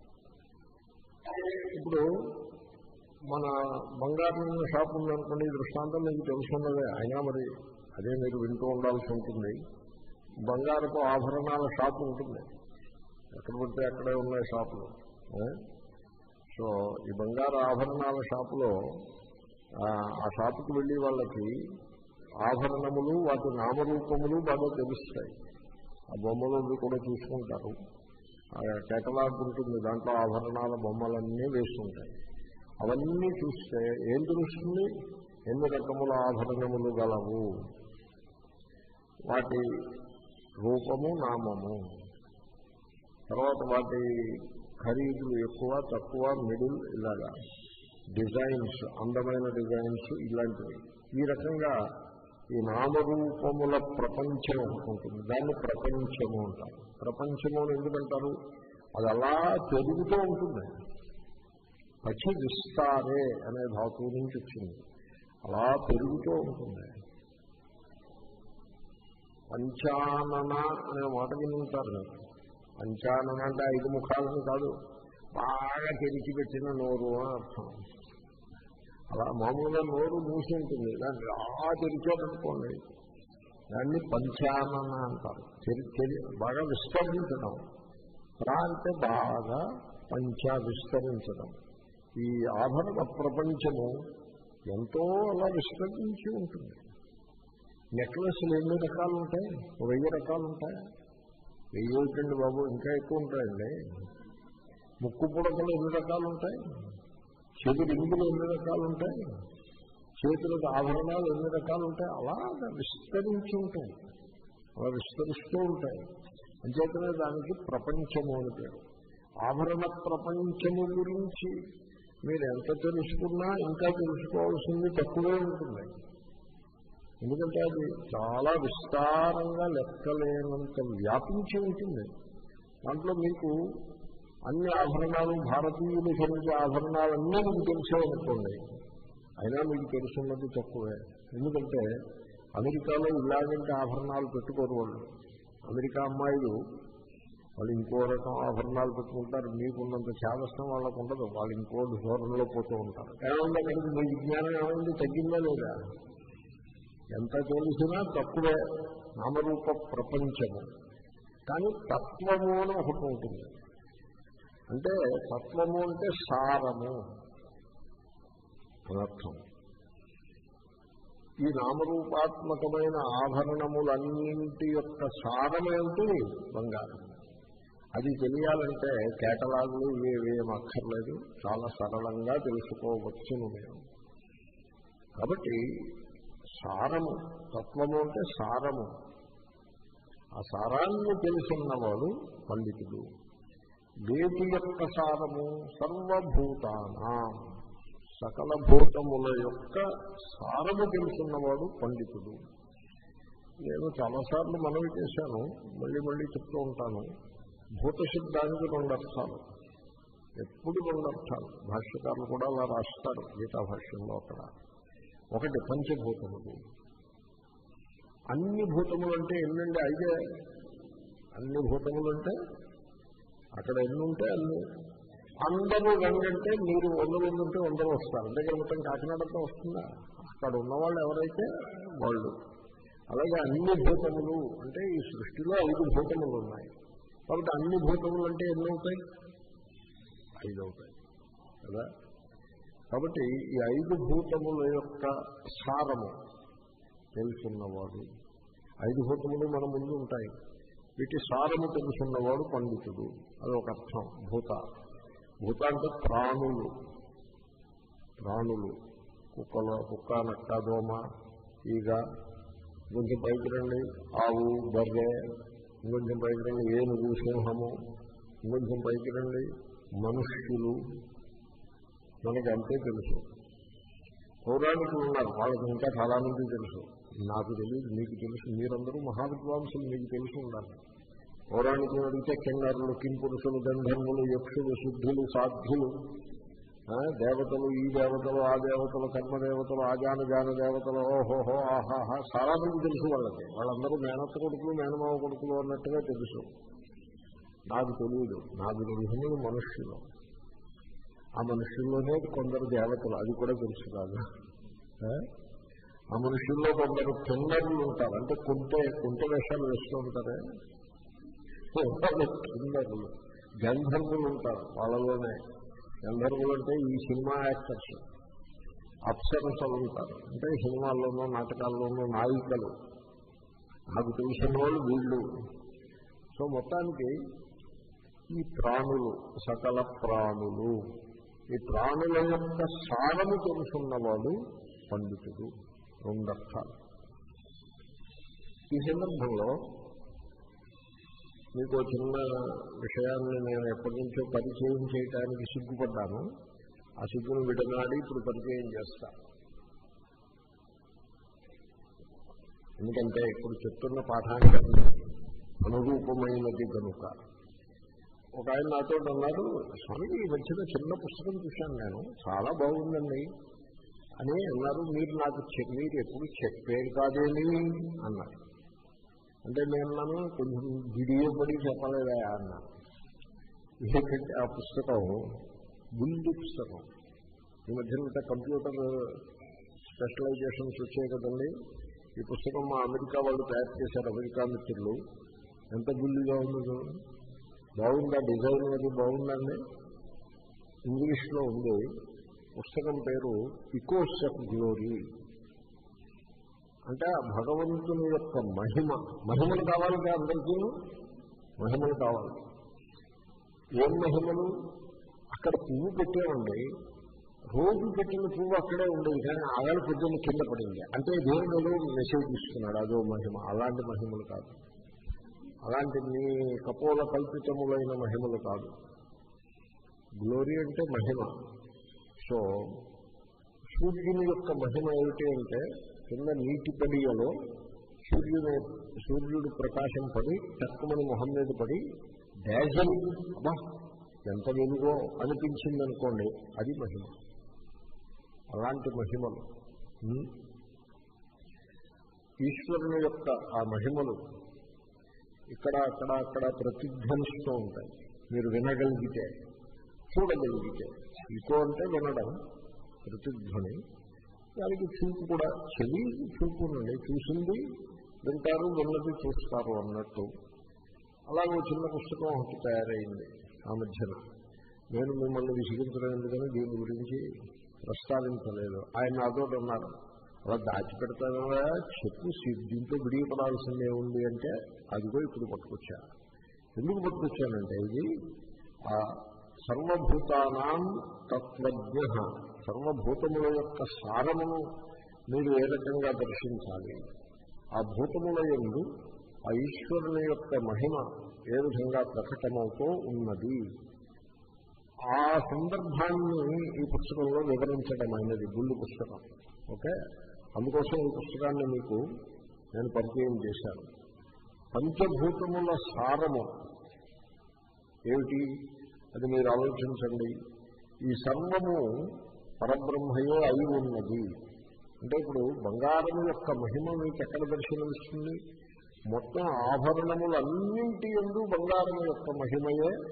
ఇప్పుడు మన బంగారం షాప్ ఉందనుకోండి ఈ దృష్టాంతం మీకు తెలుసున్నదే అయినా మరి అదే మీరు వింటూ ఉండాల్సి ఉంటుంది బంగారపు ఆభరణాల షాప్ ఉంటుంది ఎక్కడ పడితే అక్కడే ఉన్నాయి షాపులు ఏ? సో ఈ బంగారు ఆభరణాల షాపులో ఆ, ఆ షాపుకి వెళ్ళి వాళ్ళకి ఆభరణములు వాటి నామరూపములు బాగా తెలుస్తాయి ఆ బొమ్మలు అవి కూడా చూసుకుంటారు ఆ కేటలాగ్ ఉంటుంది దాంట్లో ఆభరణాల బొమ్మలన్నీ వేస్తుంటాయి అవన్నీ చూస్తే ఏం తెలుస్తుంది ఎన్ని రకముల ఆభరణములు గలవు వాటి రూపము నామము తర్వాత వాటి ఖరీదులు ఎక్కువ తక్కువ మిడిల్ ఇలాగా డిజైన్స్ అందమైన డిజైన్స్ ఇలాంటివి ఈ రకంగా ఈ నామరూపముల ప్రపంచం ఒకటి ఉంటుంది దాన్ని ప్రపంచము అంటారు ప్రపంచము అని ఎందుకంటారు అది అలా పెరుగుతూ ఉంటుంది పక్షి విస్తారే అనే ధాతువు నుంచి వచ్చింది అలా పెరుగుతూ ఉంటుంది పంచానన అనే మాట వినుంటారు మీరు పంచానన అంటే ఐదు ముఖాలని కాదు బాగా తెరిచి పెట్టిన నోరు అని అర్థం అలా మామూలుగా నోరు మూసి ఉంటుంది దాన్ని అలా తెరిచేటనుకోండి దాన్ని పంచానన అంటారు తెరి తెరి బాగా విస్తరించడం ప్రా అంటే బాగా పంచ విస్తరించడం ఈ ఆభరణ ప్రపంచము ఎంతో అలా విస్తరించి ఉంటుంది నెక్లెస్లు ఎన్ని రకాలు ఉంటాయి ఓ వెయ్యి రకాలు ఉంటాయి వెయ్యి ఏమిటండి బాబు ఇంకా ఎక్కువ ఉంటాయండి ముక్కు పుడకలు ఎన్ని రకాలు ఉంటాయి చెవి రింగులు ఎన్ని రకాలు ఉంటాయి చేతులకు ఆభరణాలు ఎన్ని రకాలు ఉంటాయి అలాగా విస్తరించి ఉంటాయి అలా విస్తరిస్తూ ఉంటాయి అంచేతనే దానికి ప్రపంచము అని పేరు ఆభరణ ప్రపంచము గురించి మీరు ఎంత తెలుసుకున్నా ఇంకా తెలుసుకోవాల్సింది తక్కువే ఉంటుంది ఎందుకంటే అది చాలా విస్తారంగా లెక్కలేనంత వ్యాపించి ఉంటుంది దాంట్లో మీకు అన్ని ఆభరణాలు భారతీయులు ధరించే ఆభరణాలన్నీ మీకు తెలిసేవనుకోండి అయినా మీకు తెలుసున్నది తక్కువే ఎందుకంటే అమెరికాలో ఇలాగంటే ఆభరణాలు పెట్టుకోరు వాళ్ళు అమెరికా అమ్మాయిలు వాళ్ళు ఇంకో రకం ఆభరణాలు పెట్టుకుంటారు మీకున్నంత చేదస్తం వాళ్ళకు ఉండదు వాళ్ళు ఇంకో ధోరణిలో పోతూ ఉంటారు ఏమైంది అక్కడికి మీ విజ్ఞానం ఏమైంది తగ్గిందా లేదా ఎంత తెలిసినా తక్కువే నామరూప ప్రపంచము కానీ తత్వము అని ఒకటి ఉంటుంది అంటే తత్వము అంటే సారము అనర్థం ఈ నామరూపాత్మకమైన ఆభరణములన్నింటి యొక్క సారమేంటి బంగారం అది తెలియాలంటే కేటలాగులు ఇవేం అక్కర్లేదు చాలా సరళంగా తెలుసుకోవచ్చును మేము కాబట్టి సారము తత్వము అంటే సారము ఆ సారాన్ని తెలుసున్నవాడు పండితుడు వేటి యొక్క సారము సర్వభూతానా సకల భూతముల యొక్క సారము తెలుసున్నవాడు పండితుడు నేను చాలాసార్లు మనవి చేశాను మళ్ళీ మళ్ళీ చెప్తూ ఉంటాను భూత శబ్దానికి రెండు అర్థాలు ఎప్పుడు రెండు అర్థాలు భాష్యకారులు కూడా అలా రాస్తారు గీతా భాష్యంలో అక్కడ ఒకటి పంచభూతములు అన్ని భూతములు అంటే ఎన్నండి అయితే అన్ని భూతములు అంటే అక్కడ ఎన్ని ఉంటే అన్ని అందరూ రంగంటే మీరు వంద మంది ఉంటే వందలు వస్తారు దగ్గర మొత్తం కాకినాడతో వస్తుందా అక్కడ ఉన్నవాళ్ళు ఎవరైతే వాళ్ళు అలాగే అన్ని భూతములు అంటే ఈ సృష్టిలో ఐదు భూతములు ఉన్నాయి కాబట్టి అన్ని భూతములు అంటే ఎన్ని అవుతాయి ఐదు అవుతాయి కదా కాబట్టి ఈ ఐదు భూతముల యొక్క సారము తెలుసున్నవాడు ఐదు భూతములు మన ముందు ఉంటాయి వీటి సారము తెలుసున్నవాడు పండితుడు అది ఒక అర్థం భూత భూత అంటే ప్రాణులు ప్రాణులు కుక్కల కుక్క నక్క దోమ ఈగ కొంచెం పైకి రండి ఆవు బర్రె ఇంకొంచెం పైకి రండి ఏనుగు సింహము ఇంకొంచెం పైకి రండి మనుష్యులు మనకి అంతే తెలుసు పౌరాణికులు ఉన్నారు వాళ్ళకి ఇంకా చాలా మంది తెలుసు నాకు తెలియదు మీకు తెలుసు మీరందరూ మహావిద్వాంసులు మీకు తెలిసి ఉండాలి పౌరాణికులు అడిగితే కిన్నరులు కింపురుషులు గంధర్వులు యక్షులు శుద్ధులు సాధ్యులు ఆ, దేవతలు ఈ దేవతలు ఆ దేవతలు కర్మదేవతలు ఆజాన జాన దేవతలు ఓహోహో ఆహాహా చాలా మంది తెలుసు వాళ్ళకి వాళ్ళందరూ మేనత్త కొడుకులు మేనమావ కొడుకులు అన్నట్టుగా తెలుసు నాకు తెలియదు నాకు తెలిసింది మనుష్యులు ఆ మనుషుల్లోనే కొందరు దేవతలు అది కూడా తెలుసు కాదు ఆ? ఆ మనుషుల్లో కొందరు కిన్నరులు ఉంటారు అంటే కుంటే కుంట వేషాలు వేస్తూ ఉంటారే వాళ్ళు కిన్నరులు గంధర్వులు ఉంటారు వాళ్ళలోనే గంధర్వులు అంటే ఈ సినిమా యాక్టర్స్ అప్సరసలు ఉంటారు అంటే సినిమాల్లోనూ నాటకాల్లోనూ నాయికలు నాకు తెలిసిన వాళ్ళు వీళ్ళు సో మొత్తానికి ఈ ప్రాణులు సకల ప్రాణులు ఈ ప్రాణుల యొక్క సారము తెలుసున్నవాడు పండితుడు రెండర్థాలు ఈ సందర్భంలో మీకు ఒక చిన్న విషయాన్ని నేను ఎప్పటి నుంచో పరిచయం చేయడానికి సిగ్గుపడ్డాను ఆ సిగ్గును విడనాడి ఇప్పుడు పరిచయం చేస్తా ఎందుకంటే ఇప్పుడు చెప్తున్న పాఠానికి అనురూపమైనది కనుక ఒక ఆయన నాతో అన్నారు స్వామి ఈ మధ్యన చిన్న పుస్తకం చూశాను నేను చాలా బాగుందండి అని అన్నారు మీరు నాకు చె- మీరు ఎప్పుడు చెప్పేది కాదేమి అన్నారు అంటే నేను అన్నాను కొంచెం వీడియో పడి చెప్పలేదా అన్నాను ఎందుకంటే ఆ పుస్తకం బుల్లి పుస్తకం ఈ మధ్యన ఇంత కంప్యూటర్ స్పెషలైజేషన్స్ వచ్చాయి కదండి ఈ పుస్తకం మా అమెరికా వాళ్ళు తయారు చేశారు అమెరికా మిత్రులు ఎంత బుల్లిగా ఉంది చూడండి. బాగుందా డిజైన్ అది బాగుందండి ఇంగ్లీష్లో ఉంది పుస్తకం పేరు ఇకోస్ ఆఫ్ గ్లోరీ అంటే ఆ భగవంతుని యొక్క మహిమ మహిమలు కావాలిగా అందరికీ మహిమలు కావాలి ఏం మహిమలు అక్కడ పువ్వు పెట్టేవండి రోజు పెట్టిన పువ్వు అక్కడే ఉండేది కానీ ఆగాలి పొద్దున్న కింద పడింది అంటే దేవుడు ఏదో మెసేజ్ ఇస్తున్నాడు అదో మహిమ అలాంటి మహిమలు కాదు అలాంటి మీ కపోల కల్పితములైన మహిమలు కాదు గ్లోరీ అంటే మహిమ సో సూర్యుని యొక్క మహిమ ఏమిటి అంటే కింద నీటి పడియలో సూర్యుడు సూర్యుడు ప్రకాశం పడి తక్కువని మొహం మీద పడి డాజల్ అబ్బా ఎంత వెలుగో అనిపించింది అనుకోండి అది మహిమ అలాంటి మహిమలు ఉం? ఈశ్వరుని యొక్క ఆ మహిమలు ఇక్కడ అక్కడ అక్కడ ప్రతిధ్వనిస్తూ ఉంటాయి మీరు వినగలిగితే చూడగలిగితే ఇకో అంటే వినడం ప్రతిధ్వని దానికి చూపు కూడా చెవి చూపు నుండి చూసింది వింటారు విన్నది చూస్తారు అన్నట్టు అలాగే చిన్న పుస్తకం ఒకటి తయారైంది ఆ మధ్యన నేను మిమ్మల్ని విసిగించడం ఎందుకని దీని గురించి ప్రస్తావించలేదు ఆయన నాతో అన్నారు అలా దాచిపెడతారా చెప్పు సి- దీంట్లో విడియపడాల్సిందే ఉంది అంటే అదిగో ఇప్పుడు పట్టుకొచ్చా ఎందుకు పట్టుకొచ్చానంటే ఇది ఆ సర్వభూతానాం తత్వజ్ఞ సర్వభూతముల యొక్క సారమును మీరు ఏ రకంగా దర్శించాలి ఆ భూతముల ఎందు ఆ ఈశ్వరుని యొక్క మహిమ ఏ విధంగా ప్రకటమవుతూ ఉన్నది ఆ సందర్భాన్ని ఈ పుస్తకంలో వివరించడమైనది బుల్లి పుస్తకం ఓకే అందుకోసం ఈ పుస్తకాన్ని మీకు నేను పరిచయం చేశాను పంచభూతముల సారము ఏమిటి అది మీరు ఆలోచించండి ఈ సర్వము పరబ్రహ్మయే అయి ఉన్నది అంటే ఇప్పుడు బంగారం యొక్క మహిమ మీకు ఎక్కడ దర్శనమిస్తుంది మొత్తం ఆభరణములన్నింటి ఎందు బంగారం యొక్క మహిమయే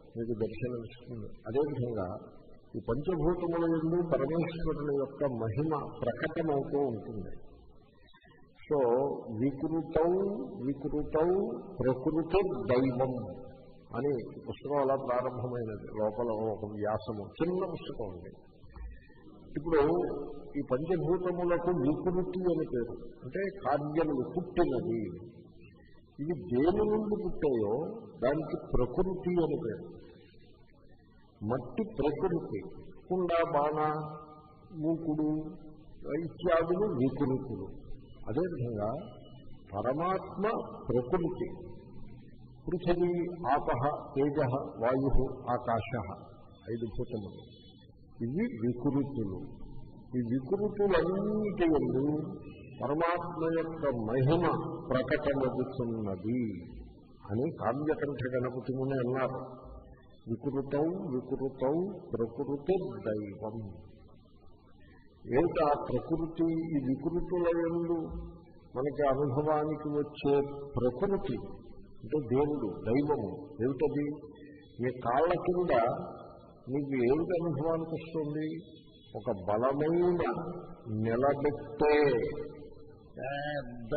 మీకు దర్శనమిస్తుంది అదేవిధంగా ఈ పంచభూతముల ఎందు పరమేశ్వరుని యొక్క మహిమ ప్రకటమవుతూ ఉంటుంది సో వికృతౌ వికృతౌ ప్రకృతి దైవం అని ఈ పుస్తకం అలా ప్రారంభమైనది లోపల ఒక వ్యాసము చిన్న పుస్తకం ఉంది ఇప్పుడు ఈ పంచభూతములకు వికృతి అని పేరు అంటే కార్యములు పుట్టినది ఇవి దేని నుండి పుట్టాయో దానికి ప్రకృతి అని పేరు మట్టి ప్రకృతి కుండ బాణ మూకుడు ఇత్యాదులు వికృతులు అదేవిధంగా పరమాత్మ ప్రకృతి పృథివీ ఆపహ తేజ వాయు ఆకాశ ఐదు భూతములు ఇవి వికృతులు ఈ వికృతులన్నిటి ఎందు పరమాత్మ యొక్క మహిమ ప్రకటమవుతున్నది అని కావ్యకంఠ గణపతి ముని అన్నారు వికృతం వికృతం ప్రకృతి దైవం ఏమిటి ఆ ప్రకృతి ఈ వికృతుల ఎందు మనకి అనుభవానికి వచ్చే ప్రకృతి అంటే దేవుడు దైవము ఏమిటది మీ కాళ్ళ కింద మీకు ఏమిటి అనుభవానికి వస్తుంది ఒక బలమైన నిలబెట్టే పెద్ద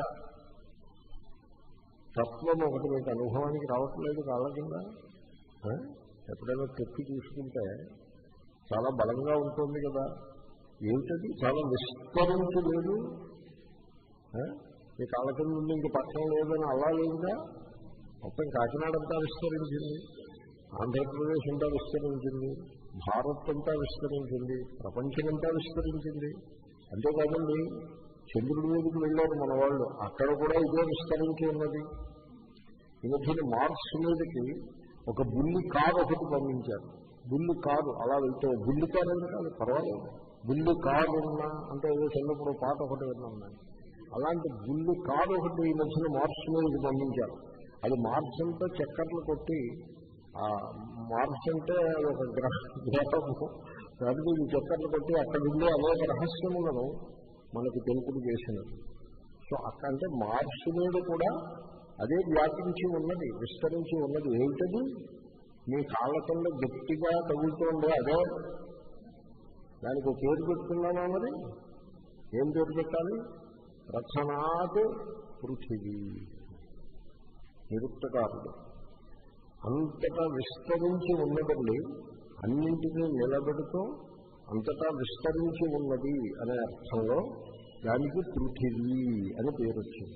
తత్వం ఒకటి మీకు అనుభవానికి రావట్లేదు కాళ్ళ కింద ఆ? ఎప్పుడైనా తొక్కి చూసుకుంటే చాలా బలంగా ఉంటుంది కదా ఏమిటది చాలా విస్తరించి లేదు ఆ? మీ కాళ్ళ కింద నుండి ఇంక పక్కన లేదని అలా లేదుగా మొత్తం కాకినాడ అంతా విస్తరించింది ఆంధ్రప్రదేశ్ అంతా విస్తరించింది భారత్ అంతా విస్తరించింది ప్రపంచమంతా విస్తరించింది అంతేకాదండి చంద్రుడి మీదకి వెళ్ళారు మన వాళ్ళు అక్కడ కూడా ఇదే విస్తరించి ఉన్నది ఈ మధ్యన మార్క్స్ మీదకి ఒక బుల్లి కారు ఒకటి పంపించారు బుల్లి కారు అలా వెళ్తే బుల్లి కారు అని కాదు పర్వాలేదు బుల్లి కారు ఉన్నా అంటే ఏదో చిన్నప్పుడు పాట ఒకటి విన్నాను అలాంటి బుల్లి కారు ఒకటి ఈ మధ్యన మార్క్స్ మీదకి పంపించారు అది మార్క్స్ అంతా చక్కర్లు కొట్టి ఆ మార్క్స్ అంటే అది ఒక గ్రహ గ్రహము దానికి ఈ చక్కర్లు కొట్టి అక్కడ ఉండే అనేక రహస్యములను మనకి తెలుపుడు చేసినది సో అక్కడ అంటే మార్క్స్ మీద కూడా అదే వ్యాపించి ఉన్నది విస్తరించి ఉన్నది ఏమిటది మీ కాళ్ళ కింద గట్టిగా తగులుతోంది అదే దానికి ఒక పేరు పెట్టుకున్నామా మరి ఏం పేరు పెట్టాలి రచనాత్ పృథివీ నిరుక్తకారుడు అంతటా విస్తరించి ఉన్నదండి అన్నింటినీ నిలబెడుతూ అంతటా విస్తరించి ఉన్నది అనే అర్థంలో దానికి పృథివీ అని పేరు వచ్చింది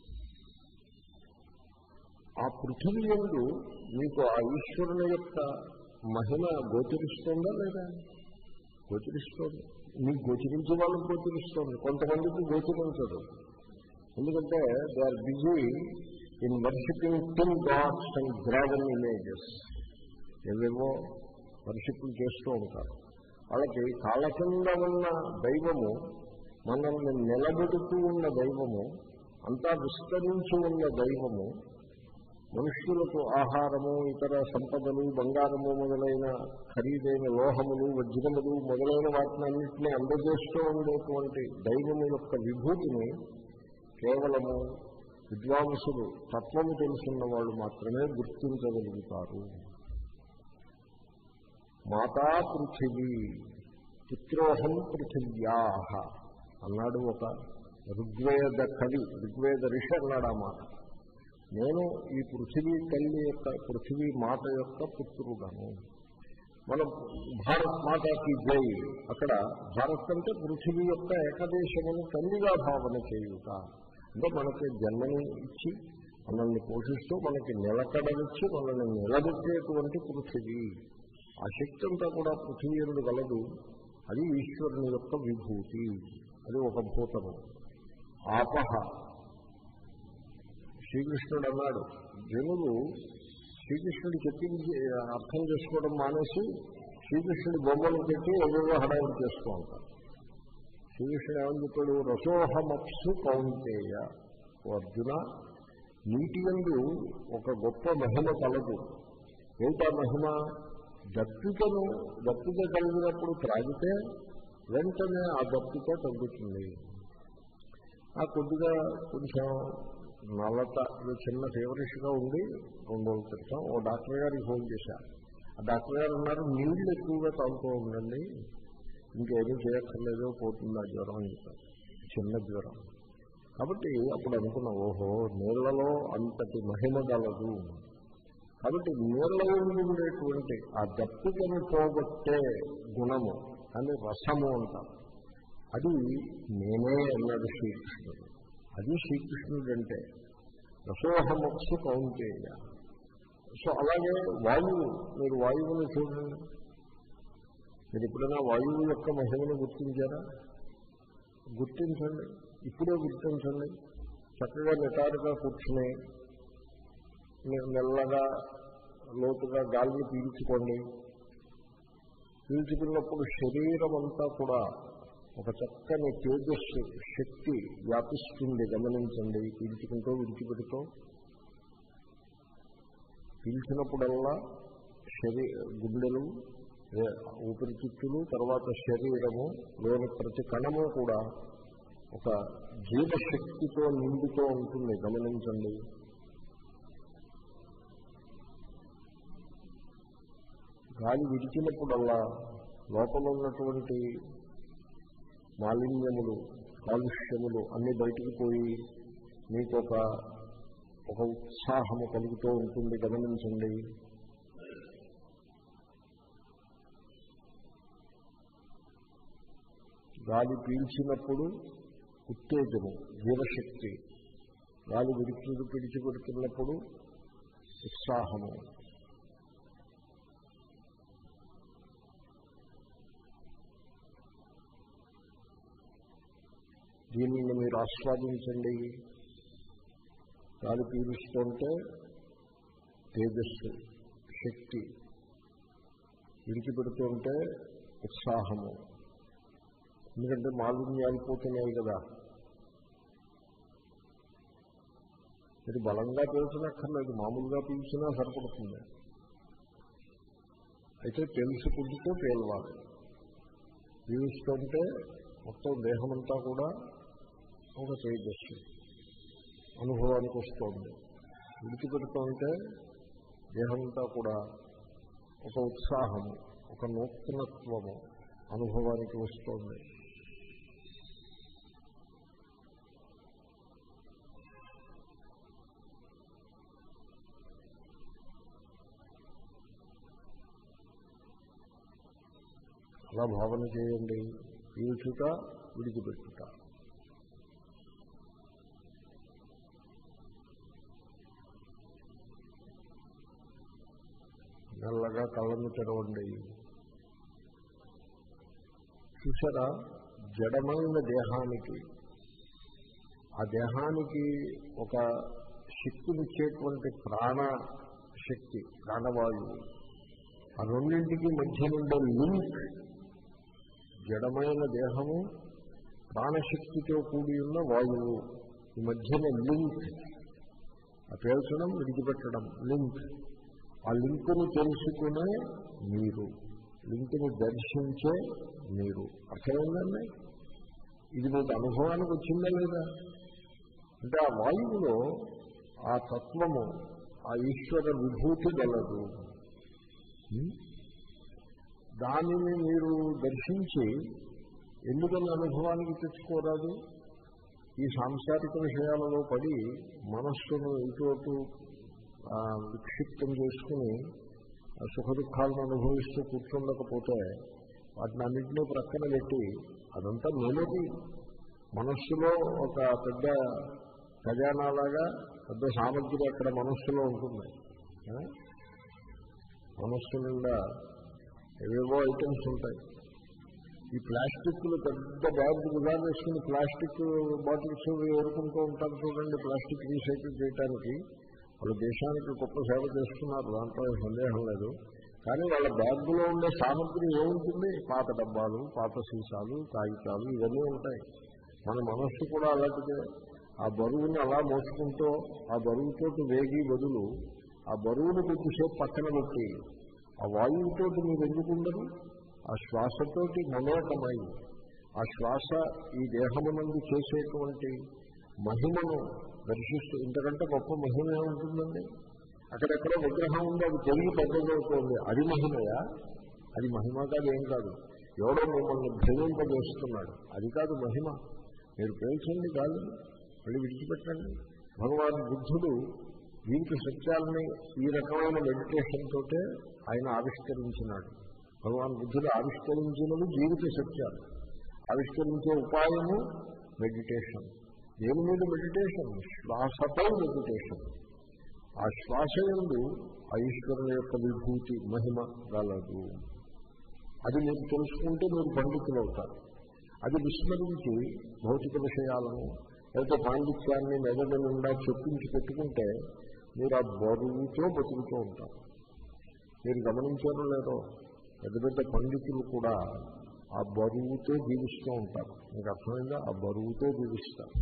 ఆ పృథివీ ఎందు మీకు ఆ ఈశ్వరుని యొక్క మహిమ గోచరిస్తుందా లేదా గోచరిస్తోంది మీకు గోచరించే వాళ్ళకి గోచరిస్తోంది కొంతమందికి గోచరించదు ఎందుకంటే they are busy in worshipping tin gods and graven images ఏవేవో వర్షిప్లు చేస్తూ ఉంటారు వాళ్ళకి కాళ్ళ కింద ఉన్న దైవము మనల్ని నిలబెడుతూ ఉన్న దైవము అంతా విస్తరించి ఉన్న దైవము మనుష్యులకు ఆహారము ఇతర సంపదలు బంగారము మొదలైన ఖరీదైన లోహములు వజ్రములు మొదలైన వాటిని అన్నింటినీ అందజేస్తూ ఉండేటువంటి దైవము యొక్క విభూతిని కేవలము విద్వాంసులు తత్వము తెలుసున్న వాళ్ళు మాత్రమే గుర్తించగలుగుతారు మాతా పృథివీ పుత్రోహం పృథివ్యా అన్నాడు ఒక ఋగ్వేద కవి ఋగ్వేద ఋషి అన్నాడు ఆ మాట నేను ఈ పృథివీ తల్లి యొక్క పృథివీ మాత యొక్క పుత్రుడను మన భారత్ మాతాకి జై అక్కడ భారత్ అంటే పృథివీ యొక్క ఏకదేశమును తల్లిగా భావన చేయుట అంటే మనకి జన్మని ఇచ్చి మనల్ని పోషిస్తూ మనకి నిలకడనిచ్చి మనల్ని నిలబెట్టేటువంటి పృథివీ ఆ శక్తి అంతా కూడా పృథివీ ఎందు గలదు అది ఈశ్వరుని యొక్క విభూతి అది ఒక భూతము ఆపహ శ్రీకృష్ణుడు అన్నాడు జనులు శ్రీకృష్ణుడు చెప్పింది అర్థం చేసుకోవడం మానేసి శ్రీకృష్ణుడి బొమ్మలు పెట్టి ఏవేవో హడావిడి చేస్తూ ఉంటారు శ్రీకృష్ణుడు ఏమని చెప్పాడు రసోహమప్సు కౌంటేయ ఓ అర్జున నీటి ఎందు ఒక గొప్ప మహిమ కలదు ఏమిటా మహిమ దప్పికను దప్పిక కలిగినప్పుడు త్రాగితే వెంటనే ఆ దప్పిక తగ్గుతుంది ఆ కొద్దిగా కొంచెం నల్లత ఇది చిన్న ఫేవరిష్గా ఉండి రెండు రోజుల క్రితం ఓ డాక్టర్ గారికి ఫోన్ చేశారు ఆ డాక్టర్ గారు ఉన్నారు నీళ్లు ఎక్కువగా తాగుతూ ఉండండి ఇంకేమీ చేయక్కర్లేదో పోతుందా జ్వరం అని చెప్పారు చిన్న జ్వరం కాబట్టి అప్పుడు అనుకున్నా ఓహో నీళ్లలో అంతటి మహిమ గలదు కాబట్టి నీళ్లలో ఉండేటువంటి ఆ దప్పికను పోగొట్టే గుణము అని రసము అంటారు అది నేనే అన్నాడు శ్రీకృష్ణుడు అది శ్రీకృష్ణుడు అంటే రసోహమక్షు కౌంటేయ సో అలాగే వాయువు మీరు వాయువుని చూడండి మీరు ఎప్పుడైనా వాయువు యొక్క మహిమను గుర్తించారా గుర్తించండి ఇప్పుడే గుర్తించండి చక్కగా నిటారుగా కూర్చుని మెల్లగా లోతుగా గాలిని పీల్చుకోండి పీల్చుకున్నప్పుడు శరీరం అంతా కూడా ఒక చక్కని తేజస్సు శక్తి వ్యాపిస్తుంది గమనించండి పీల్చుకుంటూ విడిచిపెడుతూ పీల్చినప్పుడల్లా శరీ గుండెలు ఊపిరితిత్తులు తర్వాత శరీరము లోని ప్రతి కణము కూడా ఒక జీవశక్తితో నిండుతూ ఉంటుంది గమనించండి గాలి విడిచినప్పుడల్లా లోపల ఉన్నటువంటి మాలిన్యములు కాలుష్యములు అన్ని బయటికి పోయి మీకు ఒక ఒక ఉత్సాహము కలుగుతూ ఉంటుంది గమనించండి గాలి పీల్చినప్పుడు ఉత్తేజము జీవశక్తి గాలి విడిచి విడిచిపెడుతున్నప్పుడు ఉత్సాహము దీనిని మీరు ఆస్వాదించండి గాలి పీలుస్తుంటే తేజస్సు శక్తి విడిచిపెడుతుంటే ఉత్సాహము ఎందుకంటే మాలిన్యాలు పోతున్నాయి కదా మీరు బలంగా పీల్చనక్కర్లేదు మామూలుగా పీల్చినా సరిపడుతుంది అయితే తెలుసుకుంటూ పేలవాలి పీలుస్తుంటే మొత్తం దేహమంతా కూడా ఒక తేజస్సు అనుభవానికి వస్తుంది విడిచిపెడుతుంటే దేహమంతా కూడా ఒక ఉత్సాహము ఒక నూతనత్వము అనుభవానికి వస్తుంది అలా భావన చేయండి పీల్చుట విడిచిపెట్టుట మెల్లగా కళ్ళను తెరవండి చూసారా జడమైన దేహానికి ఆ దేహానికి ఒక శక్తినిచ్చేటువంటి ప్రాణ శక్తి ప్రాణవాయువు ఆ రెండింటికి మధ్య నుండే లింక్ జడమైన దేహము ప్రాణశక్తితో కూడి ఉన్న వాయువు ఈ మధ్యన లింక్ ఆ పేల్చడం విడిచిపెట్టడం లింక్ ఆ లింకును తెలుసుకునే మీరు లింకుని దర్శించే మీరు అర్థమైందండి ఇది మీకు అనుభవానికి వచ్చిందా లేదా అంటే ఆ వాయువులో ఆ తత్వము ఆ ఈశ్వర విభూతి గలదు దానిని మీరు దర్శించి ఎందుకని అనుభవానికి తెచ్చుకోరాదు ఈ సాంసారిక విషయాలలో పడి మనస్సును ఇటు విక్షిప్తం చేసుకుని సుఖ దుఃఖాలను అనుభవిస్తూ కూర్చుండకపోతే వాటిని అన్నింటినీ ప్రక్కన పెట్టి అదంతా నేనేది మనస్సులో ఒక పెద్ద ఖజానాలాగా పెద్ద సామగ్రి అక్కడ మనస్సులో ఉంటుంది మనస్సు నిండా ఏవేవో ఐటమ్స్ ఉంటాయి ఈ ప్లాస్టిక్లు పెద్ద బ్యాగ్ గుజారు వేసుకుని ప్లాస్టిక్ బాటిల్స్ ఏరుకుంటూ ఉంటారు చూడండి ప్లాస్టిక్ రీసైకిల్ చేయడానికి వాళ్ళ దేశానికి గొప్ప సేవ చేస్తున్నారు దాంట్లో సందేహం లేదు కానీ వాళ్ళ బ్యాగ్లో ఉండే సామగ్రి ఏముంటుంది పాత డబ్బాలు పాత సీసాలు కాగితాలు ఇవన్నీ ఉంటాయి మన మనస్సు కూడా అలాంటిదే ఆ బరువుని అలా మోసుకుంటూ ఆ బరువుతోటి వేగి బదులు ఆ బరువును కొద్దిసేపు పక్కన పెట్టి ఆ వాయువుతోటి మీరు ఎందుకుండరు ఆ శ్వాసతోటి మమేకమై ఆ శ్వాస ఈ దేహమునందు చేసేటువంటి మహిమను దర్శిస్తూ ఇంతకంటే గొప్ప మహిమ ఏముంటుందండి అక్కడెక్కడో విగ్రహం ఉంది అది పెరిగి పెద్దదవుతోంది అది మహిమయా అది మహిమ కాదు ఏం కాదు ఎవడో మిమ్మల్ని భ్రమింపజేస్తున్నాడు అది కాదు మహిమ మీరు పేల్చండి కాదు మళ్ళీ విడిచిపెట్టండి భగవాన్ బుద్ధుడు జీవిత సత్యాలని ఈ రకమైన మెడిటేషన్ తోటే ఆయన ఆవిష్కరించినాడు భగవాన్ బుద్ధుడు ఆవిష్కరించినవి జీవిత సత్యాలు ఆవిష్కరించే ఉపాయము మెడిటేషన్ దేని మీద మెడిటేషన్ శ్వాసపై మెడిటేషన్ ఆ శ్వాస ఎందు ఆ ఈశ్వరుని యొక్క విభూతి మహిమ గలదు అది మీరు తెలుసుకుంటే మీరు పండితులు అవుతారు అది విస్మరించి భౌతిక విషయాలను లేకపోతే పాండిత్యాన్ని మెదడు నిండా చొప్పించి పెట్టుకుంటే మీరు ఆ బరువుతో బతుకుతూ ఉంటారు మీరు గమనించారో లేదో పెద్ద పెద్ద పండితులు కూడా ఆ బరువుతో జీవిస్తూ ఉంటారు మీకు అర్థమైందా ఆ బరువుతో జీవిస్తారు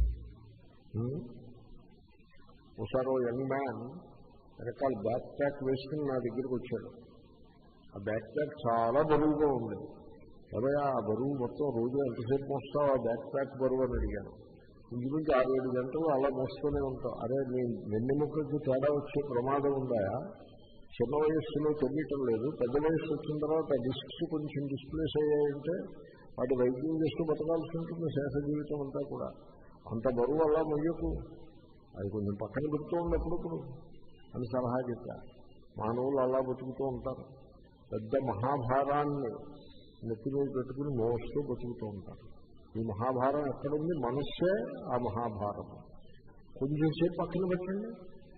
ఒకసారి యంగ్ మ్యాన్ రకాల బ్యాక్ ప్యాక్ వేసుకుని నా దగ్గరికి వచ్చాడు ఆ బ్యాక్ ప్యాక్ చాలా బరువుగా ఉంది ఎవయా ఆ బరువు మొత్తం రోజు ఎంతసేపు మోస్తావు ఆ బ్యాక్ ప్యాక్ బరువు అని అడిగాను ఇంచుమించు ఆరు ఏడు గంటలు అలా మోస్తూనే ఉంటాం అరే నీ వెన్నెముకకి తేడా వచ్చే ప్రమాదం ఉందా చిన్న వయస్సులో తెలియటం లేదు పెద్ద వయస్సు వచ్చిన తర్వాత డిస్క్స్ కొంచెం డిస్ప్లేస్ అయ్యాయంటే వాటి వైద్యం చేస్తూ బతకాల్సి ఉంటుంది శేష జీవితం అంతా కూడా అంత బరువు అలా మొయ్యకు అది కొంచెం పక్కన పెడుతూ ఉన్నప్పుడు అని సలహా చెప్పా మానవులు అలా బతుకుతూ ఉంటారు పెద్ద మహాభారాన్ని నెత్తి మీద పెట్టుకుని మోస్తూ బతుకుతూ ఉంటారు ఈ మహాభారం ఎక్కడుంది మనస్సే ఆ మహాభారం కొంచెం సేపు పక్కన పెట్టండి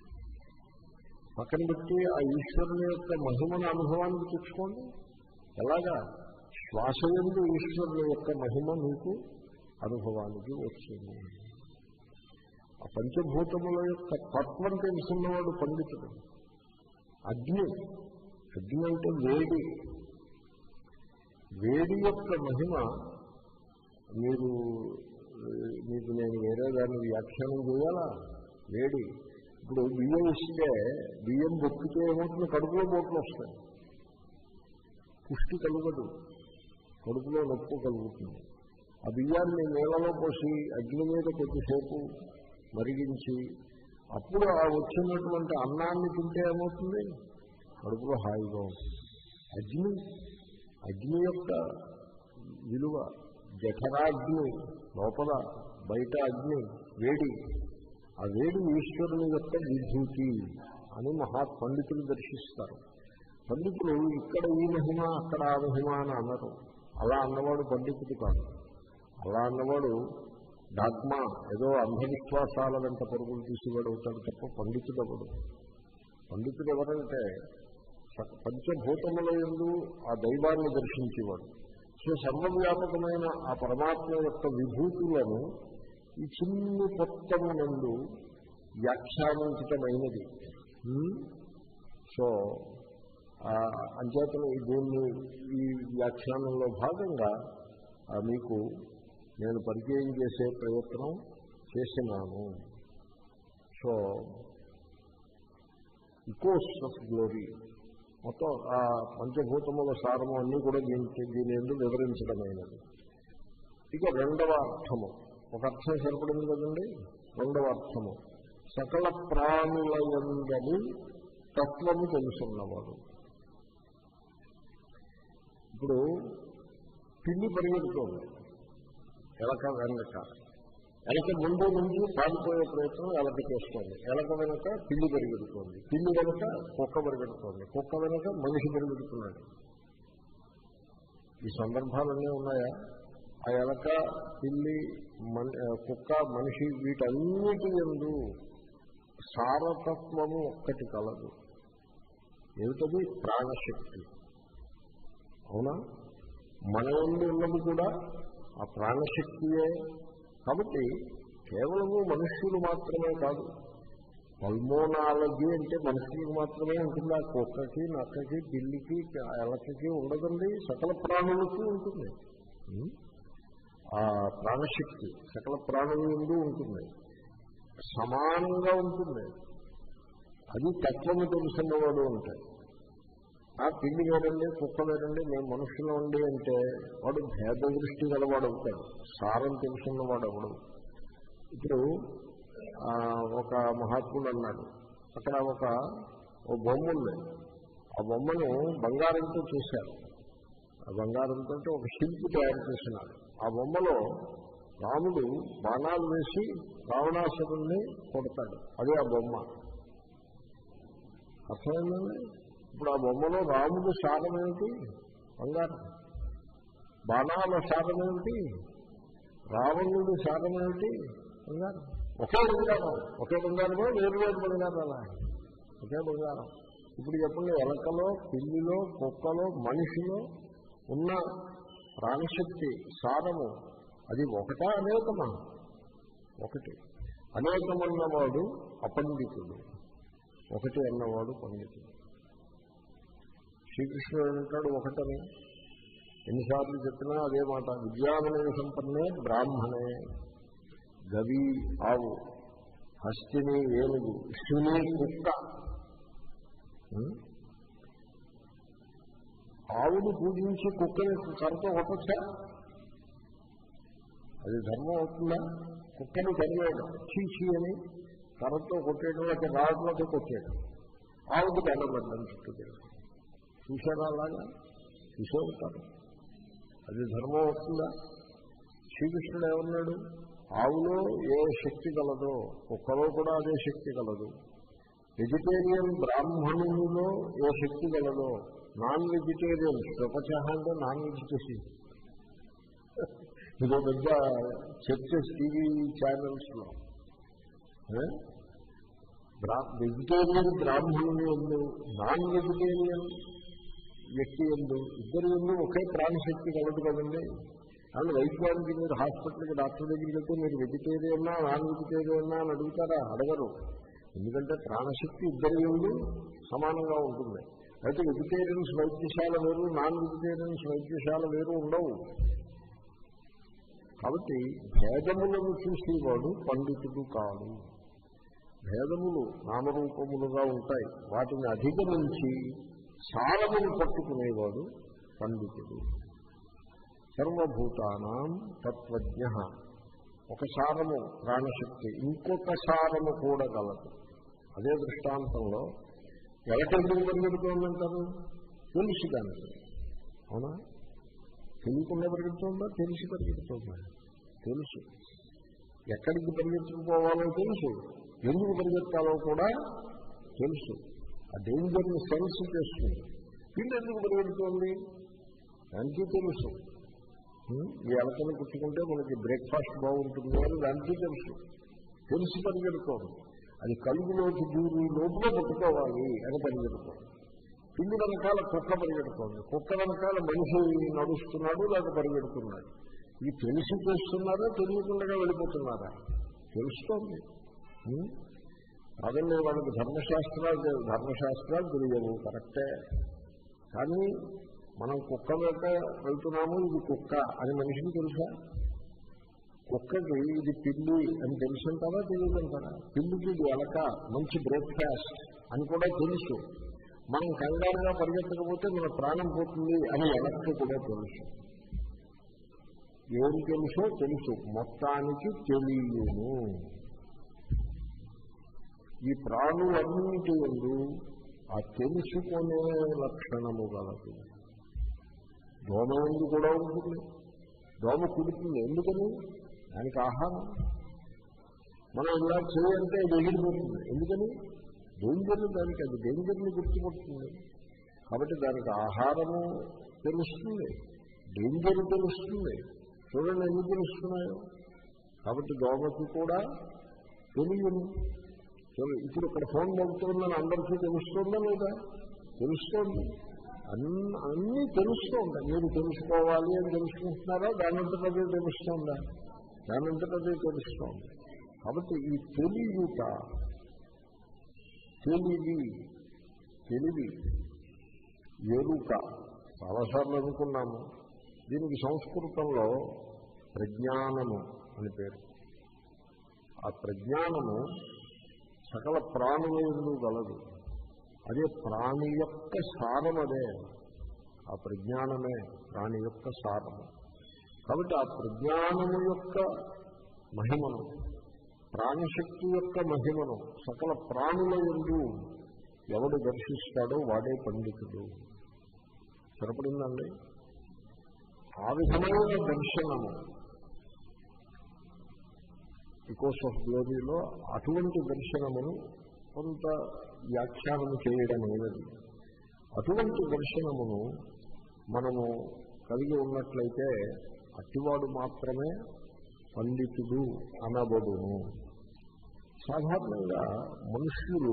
పక్కన పెట్టి ఆ ఈశ్వరుని యొక్క మహిమను అనుభవానికి తెచ్చుకోండి ఎలాగా శ్వాస ఎందు ఈశ్వరుని యొక్క మహిమ మీకు అనుభవానికి వచ్చింది ఆ పంచభూతముల యొక్క తత్వం తెలుసున్నవాడు పండితుడు అగ్ని అగ్ని అంటే వేడి వేడి యొక్క మహిమ మీరు మీకు నేను వేరే దాన్ని వ్యాఖ్యానం చేయాలా వేడి ఇప్పుడు బియ్యం ఇస్తే బియ్యం బొక్కితే ఏమవుతుంది కడుపులో బొట్లు వస్తాయి పుష్టి కలుగదు కడుపులో నొప్పు కలుగుతుంది ఆ బియ్యాన్ని నీళ్ళలో పోసి అగ్ని మీద కొద్దిసేపు మరిగించి అప్పుడు ఆ వచ్చినటువంటి అన్నాన్ని తింటే ఏమవుతుంది కడుపులో హాయిగా ఉంటుంది అగ్ని అగ్ని యొక్క విలువ జఠరాగ్ని లోపల బయట అగ్ని వేడి ఆ వేడి ఈశ్వరుని యొక్క విభూతి అని మహా పండితులు దర్శిస్తారు పండితులు ఇక్కడ ఈ మహిమ అక్కడ ఆ మహిమ అని అన్నారు అలా అన్నవాడు పండితుడు కాదు అలా అన్నవాడు డాగ్మా ఏదో అంధవిశ్వాసాల వెంట పరుగులు తీసేవాడు అవుతాడు తప్ప పండితుడు ఎవడు పండితుడు ఎవరంటే పంచభూతముల ఎందు ఆ దైవాన్ని దర్శించేవాడు సో సర్వవ్యాపకమైన ఆ పరమాత్మ యొక్క విభూతులను ఈ చిన్ని పొత్తమునందు వ్యాఖ్యానించటమైనది సో అంచేతను దీన్ని ఈ వ్యాఖ్యానంలో భాగంగా మీకు నేను పరిచయం చేసే ప్రయత్నం చేసినాను సో ఇకోస్ ఆఫ్ గ్లోరీ మొత్తం ఆ పంచభూతముల సారము అన్నీ కూడా దీని దీని ఎందుకు వివరించడమైనది ఇక రెండవ అర్థము ఒక అర్థం సరిపడింది కదండి రెండవ అర్థము సకల ప్రాణుల ఎందని తత్వము తెలుసున్నవాడు ఇప్పుడు పిల్లి పరిగెడుతోంది ఎలక వెనక ఎలక ముందు నుంచి పారిపోయే ప్రయత్నం ఎలక చేస్తోంది ఎలక వెనక పిల్లి పరిగెడుతోంది పిల్లి వెనక కుక్క పరిగెడుతోంది కుక్క వెనక మనిషి పరిగెడుతున్నాడు ఈ సందర్భాలన్నీ ఉన్నాయా ఆ ఎలక పిల్లి కుక్క మనిషి వీటన్నిటి ఎందు సారతత్వము ఒక్కటి కలదు ఏమిటది ప్రాణశక్తి అవునా మన ఎందు ఉన్నది కూడా ఆ ప్రాణశక్తియే కాబట్టి కేవలము మనుష్యులు మాత్రమే కాదు పల్మోనాలజీ అంటే మనుషులకు మాత్రమే ఉంటుంది ఆ కుక్కకి నక్కకి పిల్లికి ఎలకకి ఉండదండి సకల ప్రాణులకి ఉంటుంది ఆ ప్రాణశక్తి సకల ప్రాణుల ఎందు ఉంటుంది సమానంగా ఉంటుంది అది తత్వము తెలుసున్నవాడు ఉంటాయి ఆ పిల్లి వేరండి కుక్క వేరండి మేము మనుషులు ఉండి అంటే వాడు భేద దృష్టి గలవాడు అవుతాడు సారం తెలుసున్నవాడు అవడు ఇప్పుడు ఒక మహాత్ముడు అన్నాడు అక్కడ ఒక ఓ బొమ్మ ఉంది ఆ బొమ్మను బంగారంతో చేశారు ఆ బంగారంతో ఒక శిల్పి తయారు చేసినారు ఆ బొమ్మలో రాముడు బాణాలు వేసి రావణాసురుణ్ణి కొడతాడు అదే ఆ బొమ్మ అర్థమైందండి ఇప్పుడు ఆ బొమ్మలో రాముడు సారం ఏమిటి బంగారం బాణాల సారం ఏమిటి రావణుడి సారం ఏమిటి బంగారం ఒకే బంగారం ఒకే బంగారమో వేరు వేరు బంగారాలా ఒకే బంగారం ఇప్పుడు చెప్పండి ఎలకలో పిల్లిలో కుక్కలో మనిషిలో ఉన్న ప్రాణశక్తి సారము అది ఒకటా అనేకమా ఒకటి అనేకమన్నవాడు అపండితుడు ఒకటి అన్నవాడు పండితుడు శ్రీకృష్ణుడు అంటాడు ఒకటని ఎన్నిసార్లు చెప్పినా అదే మాట విద్యామయ సంపన్నే బ్రాహ్మణే గవి ఆవు హస్తిని ఏనుగు శుని కుక్క ఉం? ఆవుని పూజించి కుక్కని కరతో కొట్టచ్చా అది ధర్మం అవుతుందా కుక్కని తరివేయడం చీచి అని కర్రతో కొట్టేయడం లేకపోతే రాడ్లతో కొట్టేయడం ఆవుకి దండం పెట్టడం చుట్టూ తిరగడం చూశారా అలాగా చూసే ఉంటారు అది ధర్మం అవుతుందా శ్రీకృష్ణుడు ఏమన్నాడు ఆవులో ఏ శక్తి కలదో కుక్కలో కూడా అదే శక్తి కలదు వెజిటేరియన్ బ్రాహ్మణునిలో ఏ శక్తి కలదో నాన్ వెజిటేరియన్ ప్రపంచ అంటే నాన్ వెజిటేరియన్ ఇది పెద్ద చర్చస్ టీవీ ఛానల్స్ లో వెజిటేరియన్ బ్రాహ్మణుని ఎందు నాన్ వెజిటేరియన్ వ్యక్తి ఎందు ఇద్దరు ఎందు ఒకే ప్రాణశక్తి కలదు కదండి కానీ వైద్యానికి మీరు హాస్పిటల్కి డాక్టర్ దగ్గరికి వెళ్తే మీరు వెజిటేరియన్నా నాన్ వెజిటేరియన్నా అని అడుగుతారా అడగరు ఎందుకంటే ప్రాణశక్తి ఇద్దరి ఎందు సమానంగా ఉంటుంది అయితే వెజిటేరియన్స్ వైద్యశాల వేరు నాన్ వెజిటేరియన్స్ వైద్యశాల వేరు ఉండవు కాబట్టి భేదములను చూసేవాడు పండితుడు కాదు భేదములు నామరూపములుగా ఉంటాయి వాటిని అధిగమించి సారమును పట్టుకునేవాడు పండితుడు సర్వభూతానాం తత్వజ్ఞ ఒక సారము ప్రాణశక్తి ఇంకొక సారము కూడా గలదు అదే దృష్టాంతంలో ఎలకెందుకు పరిగెడుతోందంటారు తెలుసు దానికి అవునా తెలియకుండా పరిగెడుతుందా తెలిసి పరిగెడుతుందా తెలుసు ఎక్కడికి పరిగెత్తుకుపోవాలో తెలుసు ఎందుకు పరిగెత్తాలో కూడా తెలుసు ఆ డేంజర్ని సెన్స్ చేస్తుంది పిల్లి ఎందుకు పరిగెడుతోంది దానికి తెలుసు ఈ ఎలకని కుట్టుకుంటే మనకి బ్రేక్ఫాస్ట్ బాగుంటుంది అని దానికి తెలుసు తెలిసి పరిగెడుతోంది అది కలుగులోకి దూరి లోపల పట్టుకోవాలి అని పరిగెడుతోంది పిల్లి వెనకాల కుక్క పరిగెడుతోంది కుక్క వెనకాల మనిషి నడుస్తున్నాడు లేక పరిగెడుతున్నాడు ఇది తెలిసి చేస్తున్నారా తెలియకుండా వెళ్ళిపోతున్నారా తెలుస్తోంది అదే వాళ్ళకి ధర్మశాస్త్రాలు ధర్మశాస్త్రాలు తెలియవు కరెక్టే కానీ మనం కుక్క వెంట వెళ్తున్నాము ఇది కుక్క అని మనిషికి తెలుసా కుక్కకి ఇది పిల్లి అని తెలుసుంటారా తెలియదంటారా పిల్లికి ఇది ఎలక మంచి బ్రేక్ఫాస్ట్ అని కూడా తెలుసు మనం కంగారుగా పరిగెత్తకపోతే మన ప్రాణం పోతుంది అని ఎలక్కి కూడా తెలుసు ఏం తెలుసో తెలుసు మొత్తానికి తెలియను ఈ ప్రాణులన్నిటి ఎందు ఆ తెలుసుకునే లక్షణము గలదు దోమ ఎందు కూడా ఉంటుంది దోమ కుడుతుంది ఎందుకని దానికి ఆహారం మనం ఇలా చేయంటే అది ఎగిరిపోతుంది ఎందుకని డేంజర్ దానికి అది డేంజర్ని గుర్తుపడుతుంది కాబట్టి దానికి ఆహారము తెలుస్తుంది డేంజర్ తెలుస్తుంది చూడండి ఎన్ని తెలుస్తున్నాయో కాబట్టి దోమకి కూడా తెలియను ఇప్పుడు ఇక్కడ ఫోన్ మోగుతుందని అందరికీ తెలుస్తుందా లేదా తెలుస్తోంది అన్ని అన్నీ తెలుస్తూ ఉంటాయి మీరు తెలుసుకోవాలి అని తెలుసుకుంటున్నారా దానంతటదే తెలుస్తోందా దానంతటదే తెలుస్తోంది కాబట్టి ఈ తెలియట తెలివి తెలివి ఎరుక చాలాసార్లు అనుకున్నాము దీనికి సంస్కృతంలో ప్రజ్ఞానము అని పేరు ఆ ప్రజ్ఞానము సకల ప్రాణుల ఎందు గలదు అదే ప్రాణి యొక్క సారం అదే ఆ ప్రజ్ఞానమే ప్రాణి యొక్క సారము కాబట్టి ఆ ప్రజ్ఞానము యొక్క మహిమను ప్రాణశక్తి యొక్క మహిమను సకల ప్రాణుల ఎందు ఎవడు దర్శిస్తాడో వాడే పండితుడు సరిపడిందండి ఆ విధమైన దర్శనము బికాస్ ఆఫ్ గ్లోరీలో అటువంటి దర్శనమును కొంత వ్యాఖ్యానం చేయడం అనేది అటువంటి దర్శనమును మనము కలిగి ఉన్నట్లయితే అట్టివాడు మాత్రమే పండితుడు అనబడును సాధారణంగా మనుష్యులు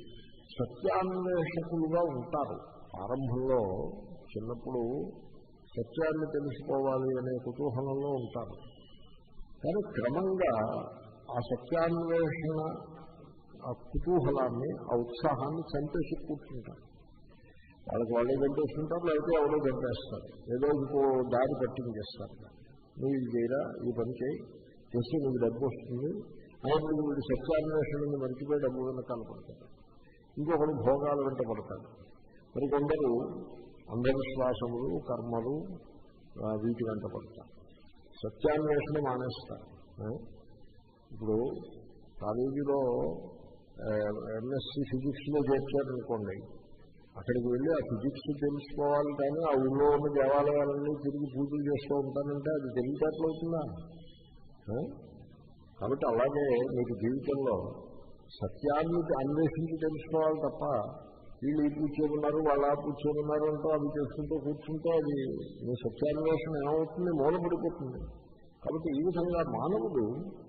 సత్యాన్వేషకులుగా ఉంటారు ఆరంభంలో చిన్నప్పుడు సత్యాన్ని తెలుసుకోవాలి అనే కుతూహలంలో ఉంటారు కానీ క్రమంగా ఆ సత్యాన్వేషణ ఆ కుతూహలాన్ని ఆ ఉత్సాహాన్ని చంపేసి కూర్చుంటారు వాళ్ళకి వాళ్ళే గంటేస్తుంటారు లేకపోతే ఎవరో గంటేస్తారు ఏదో ఇంకో దారి పట్టించేస్తారు నువ్వు ఇది చేయరా ఈ పని చేయి చేసి నీకు డబ్బు వస్తుంది ఆయన వీడు సత్యాన్వేషణని మర్చిపోయి డబ్బు వెంట కనపడతాడు ఇంకొకడు భోగాలు వెంట పడతాడు మరి కొందరు అంధవిశ్వాసములు కర్మలు ఆ, వీటి వెంట పడతారు సత్యాన్వేషణ మానేస్తారు ఆ? ఇప్పుడు కాలేజీలో ఎంఎస్సి ఫిజిక్స్లో చేర్చారనుకోండి అక్కడికి వెళ్ళి ఆ ఫిజిక్స్ తెలుసుకోవాలి కానీ ఆ ఊళ్ళో ఉన్న దేవాలయాలన్నీ తిరిగి పూజలు చేస్తూ ఉంటానంటే అది తెలివితేటలు అవుతుందా ఆ? కాబట్టి అలాగే మీకు జీవితంలో సత్యాన్ని అన్వేషించి తెలుసుకోవాలి తప్ప వీళ్ళు ఈ పూజ చేయమన్నారు వాళ్ళు ఆ పూజ చేయమన్నారు అంటూ అవి చేసుకుంటూ కూర్చుంటే అది మీ సత్యాన్వేషణ ఏమవుతుంది మూలపడిపోతుంది కాబట్టి ఈ విధంగా మానవుడు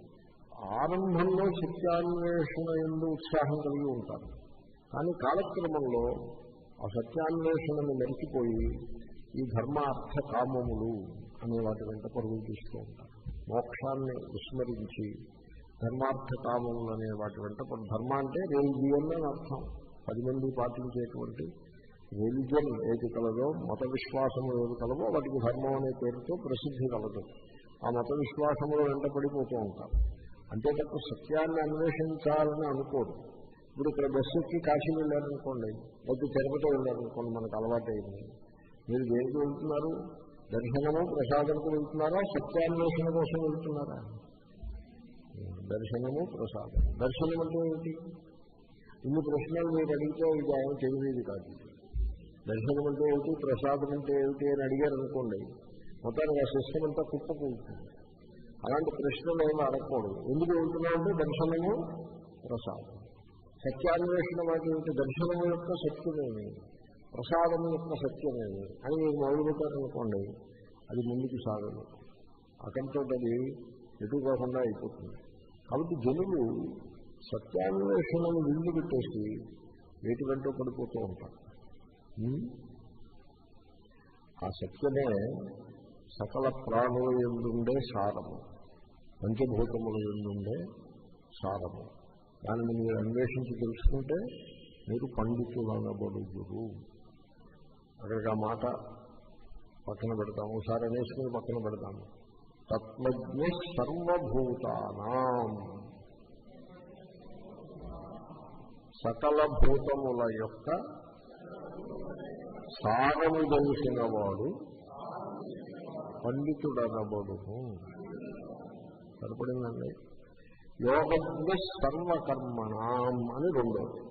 ఆరంభంలో సత్యాన్వేషణ ఎందు ఉత్సాహం కలిగి ఉంటారు కానీ కాలక్రమంలో ఆ సత్యాన్వేషణను మరిచిపోయి ఈ ధర్మ అర్థ కామములు అనే వాటి వెంట పరుగులు తీస్తూ ఉంటారు మోక్షాన్ని విస్మరించి ధర్మార్థ కామములు అనే వాటి వెంట పడు- ధర్మ అంటే రిలీజియన్ అని అర్థం పది మంది పాటించేటువంటి రిలీజియన్ ఏది కలదో మత విశ్వాసము ఏది కలదో వాటికి ధర్మం అనే పేరుతో ప్రసిద్ధి కలదు ఆ మత విశ్వాసములు వెంట పడిపోతూ ఉంటారు అంతే తప్ప సత్యాన్ని అన్వేషించాలని అనుకోరు ఇప్పుడు ఇక్కడ బస్సు ఎక్కి కాశీ వెళ్ళారనుకోండి లేకపోతే తిరుపతి వెళ్ళారనుకోండి మనకు అలవాటైంది మీరు దేనికి వెళ్తున్నారు దర్శనము ప్రసాదంకు వెళ్తున్నారా సత్యాన్వేషణ కోసం వెళ్తున్నారా దర్శనము ప్రసాదం దర్శనం అంటే ఏమిటి ఇన్ని ప్రశ్నలు మీరు అడిగితే ఇది ఆయన తెలియదు కాదు దర్శనం అంటే ఏమిటి ప్రసాదం అంటే ఏమిటి అని అడిగారు అనుకోండి మొత్తానికి ఆ సిస్టమ్ అంతా కుప్పకూడుతుంది అలాంటి ప్రశ్నలు ఏమీ అడగకూడదు ఎందుకు వెళ్తున్నామంటే దర్శనము ప్రసాదం సత్యాన్వేషణ మాట ఏమిటి దర్శనము యొక్క సత్యమేమి ప్రసాదము యొక్క సత్యమేమి అని మీరు మొదలుపెట్టారనుకోండి అది ముందుకు సాగదు అక్కడితో అది ఎటు కాకుండా అయిపోతుంది కాబట్టి జనులు సత్యాన్వేషణను విందు పెట్టేసి వేటి వెంట పడిపోతూ ఉంటారు ఉం? ఆ సత్యమే సకల ప్రాణుల ఎందుండే సారము పంచభూతముల ఎందుండే సారము దానిని మీరు అన్వేషించి తెలుసుకుంటే మీరు పండితులనబడుగురు అక్కడికి ఆ మాట పక్కన పెడతాము ఒకసారి అనేసుకుని పక్కన పెడతాము తత్వజ్ఞ సర్వభూతానాం సకల భూతముల యొక్క సారము తెలిసిన వాడు పండితుడనబడును సరిపడిందండి యోగజ్ఞ సర్వకర్మణం అని రెండోది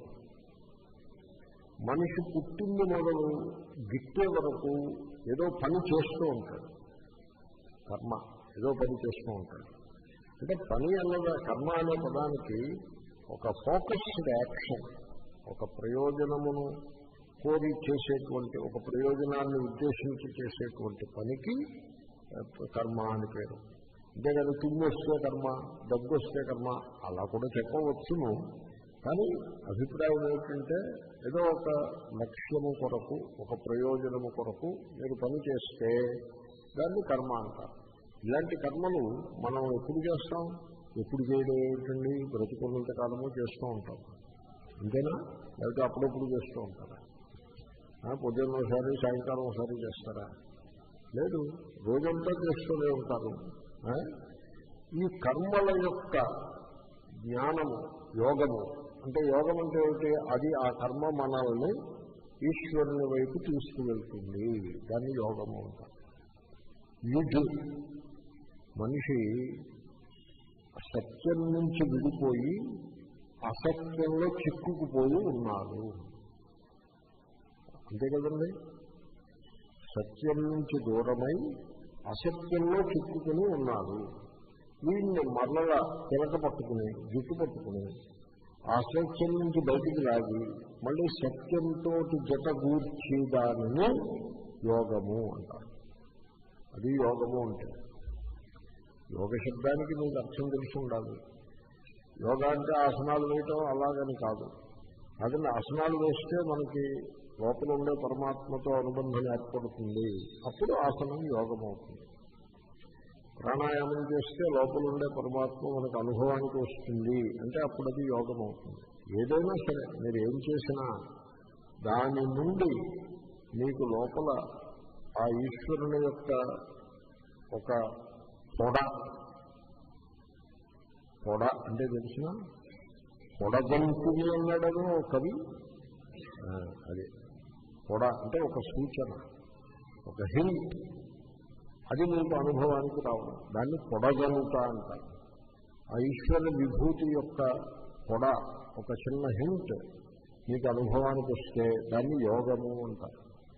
మనిషి పుట్టింది మొదలు గిట్టే వరకు ఏదో పని చేస్తూ ఉంటాడు కర్మ ఏదో పని చేస్తూ ఉంటాడు అంటే పని అన్నది కర్మ అనే పదానికి ఒక ఫోకస్డ్ యాక్షన్ ఒక ప్రయోజనమును కోరి చేసేటువంటి ఒక ప్రయోజనాన్ని ఉద్దేశించి చేసేటువంటి పనికి ఆ, కర్మ అని పేరు అంతేగాని తుమ్ము వస్తే కర్మ దగ్గు వస్తే కర్మ అలా కూడా చెప్పవచ్చును కానీ అభిప్రాయం ఏంటంటే ఏదో ఒక లక్ష్యము కొరకు ఒక ప్రయోజనము కొరకు మీరు పని చేస్తే దాన్ని కర్మ అంటారు ఇలాంటి కర్మలు మనం ఎప్పుడు చేస్తాం ఎప్పుడు చేయడం ఏమిటండి బ్రతికున్నంత కాలము చేస్తూ ఉంటాం అంతేనా లేకపోతే అప్పుడప్పుడు చేస్తూ ఉంటారా ఆ, పొద్దున్న ఒకసారి సాయంకాలం ఒకసారి చేస్తారా లేదు రోజంతా చేస్తూనే ఉంటారు ఆ? ఈ కర్మల యొక్క జ్ఞానము యోగము అంటే యోగం అంటే ఏమిటి అది ఆ కర్మ మనల్ని ఈశ్వరుని వైపు తీసుకువెళ్తుంది దాన్ని యోగము అంటారు యుద్ధి మనిషి సత్యం నుంచి విడిపోయి అసత్యంలో చిక్కుకుపోయి ఉన్నాడు అంతే కదండి సత్యం నుంచి దూరమై అసత్యంలో చిక్కుకుని ఉన్నాడు వీడిని మరల తిరగ పట్టుకుని జుట్టు పట్టుకుని అసత్యం నుంచి బయటికి లాగి మళ్ళీ సత్యంతో జత గూర్చి దానిని యోగము అంటారు అది యోగము అంటే యోగ శబ్దానికి మీకు అర్థం తెలిసి ఉండాలి యోగా అంటే ఆసనాలు వేయటం అలాగని కాదు అదే ఆసనాలు వేస్తే మనకి లోపల ఉండే పరమాత్మతో అనుబంధం ఏర్పడుతుంది అప్పుడు ఆసనం యోగం అవుతుంది ప్రాణాయామం చేస్తే లోపల ఉండే పరమాత్మ మనకు అనుభవానికి వస్తుంది అంటే అప్పుడు అది యోగం అవుతుంది ఏదైనా సరే మీరు ఏం చేసినా దాని నుండి మీకు లోపల ఆ ఈశ్వరుని యొక్క ఒక పొడ పొడ అంటే తెలిసిన పొడగంతుని అన్నాడను ఒక కవి ఆ, అదే పొడ అంటే ఒక సూచన ఒక హింట్ అది మీకు అనుభవానికి రావడం దాన్ని పొడగలుట అంటారు ఆ ఈశ్వర విభూతి యొక్క పొడ ఒక చిన్న హింట్ మీకు అనుభవానికి వస్తే దాన్ని యోగము అంటారు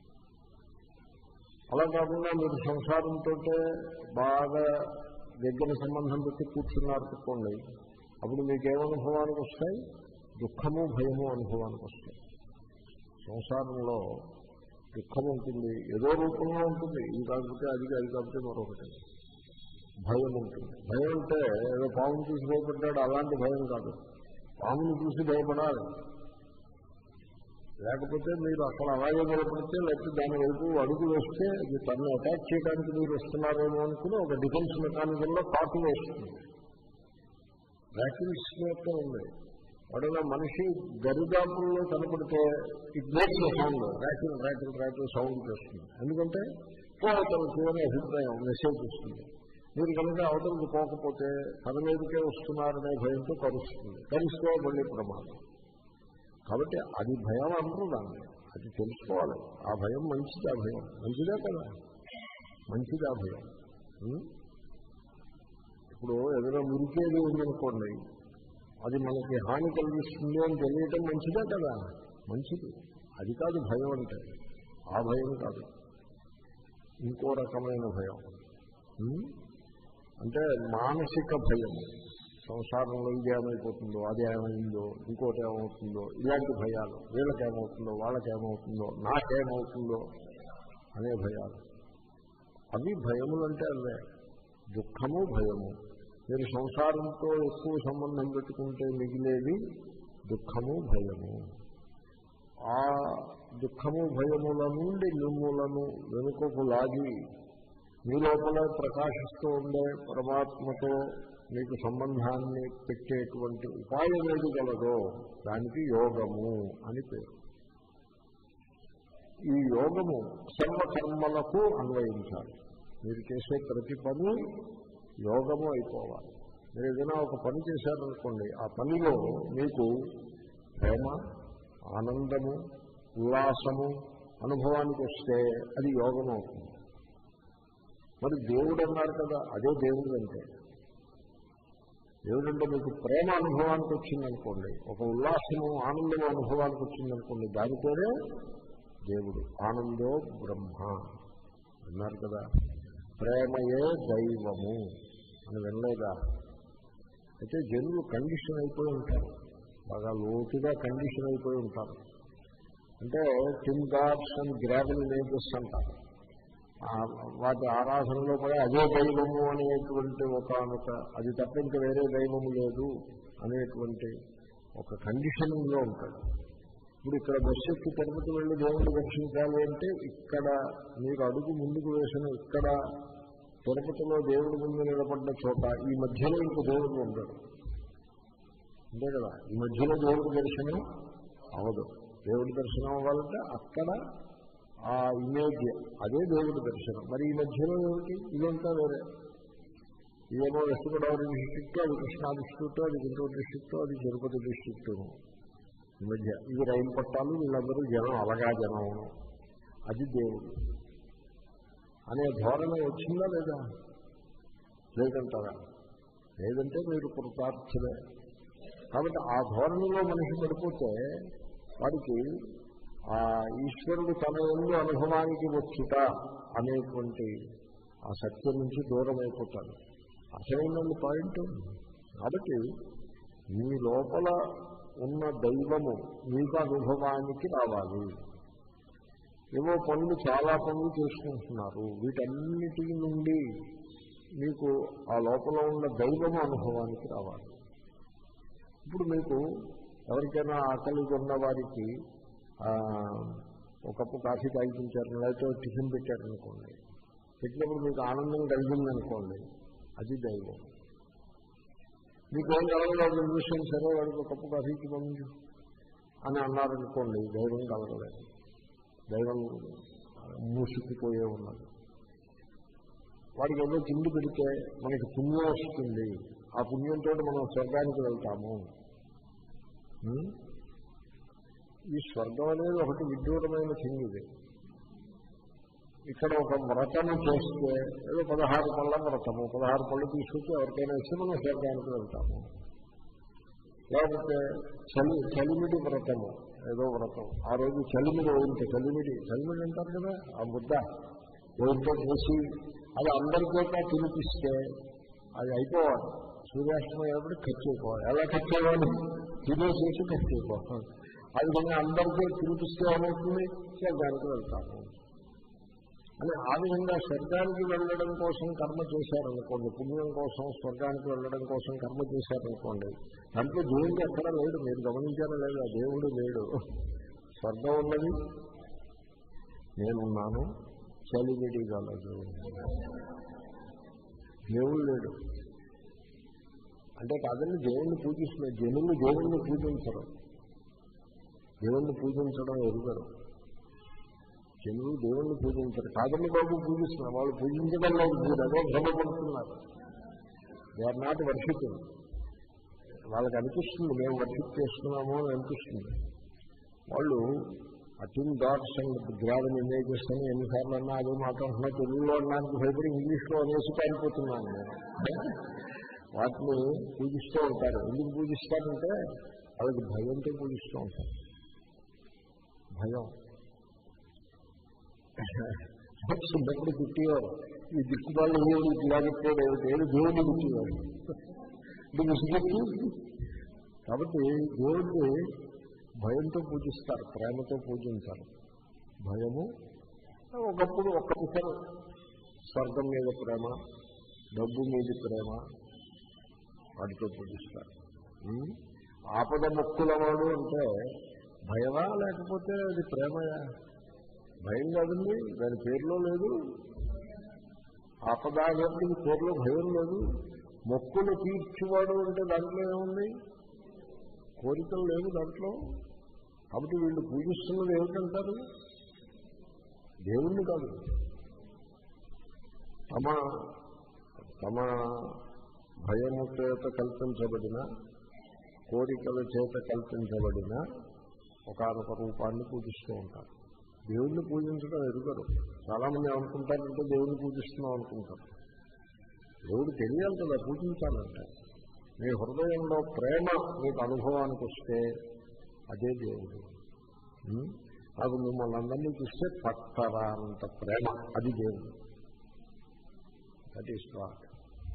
అలా కాకుండా మీరు సంసారంతో బాగా దగ్గర సంబంధం పెట్టి కూర్చున్నారు అనుకోండి అప్పుడు మీకు ఏమనుభవానికి వస్తాయి దుఃఖము భయము అనుభవానికి వస్తాయి సంసారంలో దుఃఖం ఉంటుంది ఏదో రూపంలో ఉంటుంది ఇది కాకపోతే అది అది కాకపోతే మరొకటి భయం ఉంటుంది భయం అంటే ఏదో పాముని చూసి భయపడ్డాడు అలాంటి భయం కాదు పాముని చూసి భయపడాలి లేకపోతే మీరు అక్కడ అలాగే నిలబడితే లేకపోతే దాని వైపు అడుగు వేస్తే ఇది తనను అటాక్ చేయడానికి మీరు వస్తున్నారేమో అనుకుని ఒక డిఫెన్స్ మెకానిజంలో పాటు వేస్తుంది ర్యాకిల్స్ యొక్క ఉంది వాడైనా మనిషి గరిదాపుల్లో కనపడితే it makes sound rattle rattle rattle sound చేస్తుంది ఎందుకంటే పోవతలకి అనే అభిప్రాయం మెసేజ్ వస్తుంది మీరు కనుక అవతలకి పోకపోతే తన మీదకే వస్తున్నారనే భయంతో కరుస్తుంది కరిస్తే మళ్ళీ ప్రమాదం కాబట్టి అది భయం అంటారు దాన్ని అది తెలుసుకోవాలి ఆ భయం మంచిది ఆ భయం మంచిదే కదా మంచిది ఆ భయం ఉం? ఇప్పుడు ఏదైనా మురికేది ఉందనుకోండి అది మనకి హాని కలిగిస్తుంది అని తెలియటం మంచిదే కదా మంచిది అది కాదు భయం అంటే ఆ భయం కాదు ఇంకో రకమైన భయం ఉం? అంటే మానసిక భయం సంసారంలో ఇది ఏమైపోతుందో అది ఏమైందో ఇంకోటి ఏమవుతుందో ఇలాంటి భయాలు వీళ్ళకేమవుతుందో వాళ్ళకేమవుతుందో నాకేమవుతుందో అనే భయాలు అవి భయములు అంటే అవే దుఃఖము భయము మీరు సంసారంతో ఎక్కువ సంబంధం పెట్టుకుంటే మిగిలేది దుఃఖము భయము ఆ దుఃఖము భయముల నుండి మిమ్ములను వెనుకకు లాగి మీ లోపల ప్రకాశిస్తూ ఉండే పరమాత్మతో మీకు సంబంధాన్ని పెట్టేటువంటి ఉపాయం ఏది గలదో దానికి యోగము అని పేరు ఈ యోగము సర్వకర్మలకు అన్వయించాలి మీరు చేసే ప్రతి పని యోగము అయిపోవాలి మీరు ఏదైనా ఒక పని చేశారనుకోండి ఆ పనిలో మీకు ప్రేమ ఆనందము ఉల్లాసము అనుభవానికి వస్తే అది యోగం అవుతుంది మరి దేవుడు అన్నారు కదా అదే దేవుడు అంటే దేవుడంటే మీకు ప్రేమ అనుభవానికి వచ్చిందనుకోండి ఒక ఉల్లాసము ఆనందము అనుభవానికి వచ్చిందనుకోండి దాని పేరే దేవుడు ఆనందో బ్రహ్మ అన్నారు కదా ప్రేమయే దైవము అని వినలేదా అయితే జనులు కండిషన్ అయిపోయి ఉంటారు బాగా లోతుగా కండిషన్ అయిపోయి ఉంటారు అంటే tin gods and gravel images అంటారు ఆ వాటి ఆరాధనలో కూడా అదే దైవము అనేటువంటి ఒక అది తప్ప ఇంకా వేరే దైవము లేదు అనేటువంటి ఒక కండిషనింగ్ లో ఉంటాడు ఇప్పుడు ఇక్కడ బస్సు ఎక్కి తిరుపతి వెళ్ళి దేవుడిని దర్శించాలి అంటే ఇక్కడ మీరు అడుగు ముందుకు వేసిన ఇక్కడ తిరుపతిలో దేవుడి ముందు నిలబడ్డ చోట ఈ మధ్యలో ఇంకో దేవుడు ఉంటాడు అంతే కదా ఈ మధ్యలో దేవుడి దర్శనం అవదు దేవుడి దర్శనం అవ్వాలంటే అక్కడ ఆ ఇమేజ్ అదే దేవుడి దర్శనం మరి ఈ మధ్యలో ఏమిటి ఇదంతా వేరే ఇదేమో వెస్ట్ గోదావరి డిస్ట్రిక్ట్ అది కృష్ణా డిస్ట్రిక్ట్ అది గుంటూరు డిస్ట్రిక్ట్ అది తిరుపతి డిస్ట్రిక్ట్ ఈ మధ్య ఇవి రైలు పట్టాలు వీళ్ళందరూ జనం అలగా జనం అది దేవుడు అనే ధోరణి వచ్చిందా లేదా లేదంటారా లేదంటే మీరు కృతార్థులే కాబట్టి ఆ ధోరణిలో మనిషి పడిపోతే వాడికి ఆ ఈశ్వరుడు తన ఎందు అనుభవానికి వచ్చుట అనేటువంటి ఆ సత్యం నుంచి దూరం అయిపోతాడు అసలైన పాయింట్ కాబట్టి మీ లోపల ఉన్న దైవము మీకు అనుభవానికి రావాలి ఏవో పనులు చాలా పనులు చేసుకుంటున్నారు వీటన్నిటి నుండి మీకు ఆ లోపల ఉన్న దైవము అనుభవానికి రావాలి ఇప్పుడు మీకు ఎవరికైనా ఆకలి ఉన్న వారికి ఒక కప్పు కాఫీ తాగిపించారు లేకపోతే టిఫిన్ పెట్టారనుకోండి పెట్టినప్పుడు మీకు ఆనందం కలిగిందనుకోండి అది దైవం మీకేం కలగలేదు విషయం సరే వాడికి ఒక కప్పు కాఫీకి పంపించు అని అన్నారనుకోండి దైవం కలగలేదు దైవం మూసుకుపోయే ఉన్నది వాడికి ఏదో తిండి పెడితే మనకి పుణ్యం వస్తుంది ఆ పుణ్యంతో మనం స్వర్గానికి వెళ్తాము ఈ స్వర్గం అనేది ఒకటి విడ్డూరమైన థింగ్ ఇది ఇక్కడ ఒక వ్రతము చేస్తే ఏదో పదహారు పళ్ళ వ్రతము పదహారు పళ్ళు తీసుకొచ్చి ఎవరికైనా ఇస్తే మనం స్వర్గానికి వెళ్తాము లేకపోతే చలి చలిమిడి వ్రతము ఏదో వ్రతం ఆ రోజు చలిమిడి ఓయింటే చలిమిడి చలిమిడి అంటారు కదా ఆ ముద్ద ఓయింతో చేసి అది అందరికీ తినిపిస్తే అది అయిపోవాలి సూర్యాస్తమయం అయ్యేప్పుడు ఖర్చు అయిపోవాలి ఎలా ఖర్చు అవ్వాలి తినేసేసి ఖర్చు అయిపోవాలి అది కానీ అందరికీ తినిపిస్తే ఏమవుతుంది స్వర్గానికి వెళ్తాము అని ఆ విధంగా స్వర్గానికి వెళ్ళడం కోసం కర్మ చేశారనుకోండి పుణ్యం కోసం స్వర్గానికి వెళ్ళడం కోసం కర్మ చేశారనుకోండి దాంట్లో దేవుడు ఎక్కడ లేడు మీరు గమనించారా లేదా దేవుడు లేడు స్వర్గం ఉన్నది నేనున్నాను చలివిడి గలదు దేవుడు లేడు అంటే కాదండి దేవుణ్ణి పూజిస్తున్నారు జనులు దేవుణ్ణి పూజించరు దేవుణ్ణి పూజించడం ఎరుగరు జనులు దేవుణ్ణి పూజించరు కాదండి బాబు పూజిస్తున్నారు వాళ్ళు పూజించడం లేదు మీరు అదే భ్రమపడుతున్నారు దే ఆర్ నాట్ వర్షిపింగ్ వాళ్ళకి అనిపిస్తుంది మేము వర్షిప్ చేస్తున్నాము అని అనిపిస్తుంది వాళ్ళు ఆ tin gods and graven images అని ఎన్నిసార్లు అన్నా అదే మాట్లాడుతున్నా తెలుగులో అన్నానికి భయపడి ఇంగ్లీష్లో అనేసి పారిపోతున్నాను నేను వాటిని పూజిస్తూ ఉంటారు ఎందుకు పూజిస్తారంటే వాళ్ళకి భయంతో పూజిస్తూ ఉంటారు భయం చిన్నప్పుడు పుట్టేవారు ఈ దిక్కుబాళ్ళు ఏడు ఇలా చెప్పాడు ఏడు దేవుడిని పుట్టేవారు ఇది ముసుగెత్తి కాబట్టి దేవుడిని భయంతో పూజిస్తారు ప్రేమతో పూజించారు భయము ఒకప్పుడు ఒక్కసారి స్వర్గం మీద ప్రేమ డబ్బు మీద ప్రేమ వాటితో పూజిస్తారు ఆపద మొక్కులవాడు అంటే భయమా లేకపోతే అది ప్రేమయా భయం కాదండి దాని పేరులో లేదు ఆపద అనేప్పటికీ పేరులో భయం లేదు మొక్కులు తీర్చువాడు అంటే దాంట్లో ఏముంది కోరికలు లేవు దాంట్లో కాబట్టి వీళ్ళు పూజిస్తున్నది ఏమిటంటారు దేవుణ్ణి కాదు తమ తమ భయము చేత కల్పించబడిన కోరికల చేత కల్పించబడిన ఒకనొక రూపాన్ని పూజిస్తూ ఉంటారు దేవుణ్ణి పూజించడం ఎరుగరు చాలా మంది ఏమనుకుంటారంటే దేవుణ్ణి పూజిస్తున్నాం అనుకుంటారు దేవుడు తెలియాలి కదా పూజించాలంటే మీ హృదయంలో ప్రేమ మీకు అనుభవానికి వస్తే అదే దేవుడు నాకు మిమ్మల్ని అందరినీ చూస్తే పట్టరా అంత ప్రేమ అది దేవుడు దట్ ఈస్ గాడ్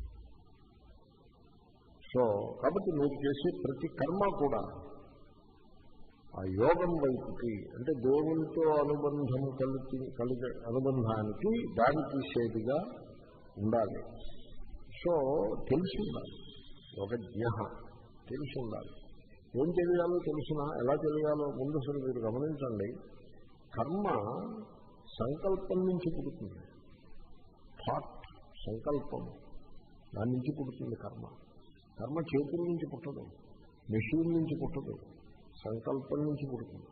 సో కాబట్టి మీరు చేసే ప్రతి కర్మ కూడా ఆ యోగం వైపుకి అంటే దేవునితో అనుబంధం కలిగి కలిగ అనుబంధానికి దారి తీసేదిగా ఉండాలి సో తెలిసి ఉండాలి ఒక జ్ఞ తెలిసి ఉండాలి ఏం తెలియాలో తెలిసినా ఎలా తెలియాలో ముందు అసలు మీరు గమనించండి కర్మ సంకల్పం నుంచి పుడుతుంది థాట్ సంకల్పం దాని నుంచి పుడుతుంది కర్మ కర్మ చేతుల నుంచి పుట్టదు మెషిన్ నుంచి పుట్టదు సంకల్పం నుంచి పుడుతుంది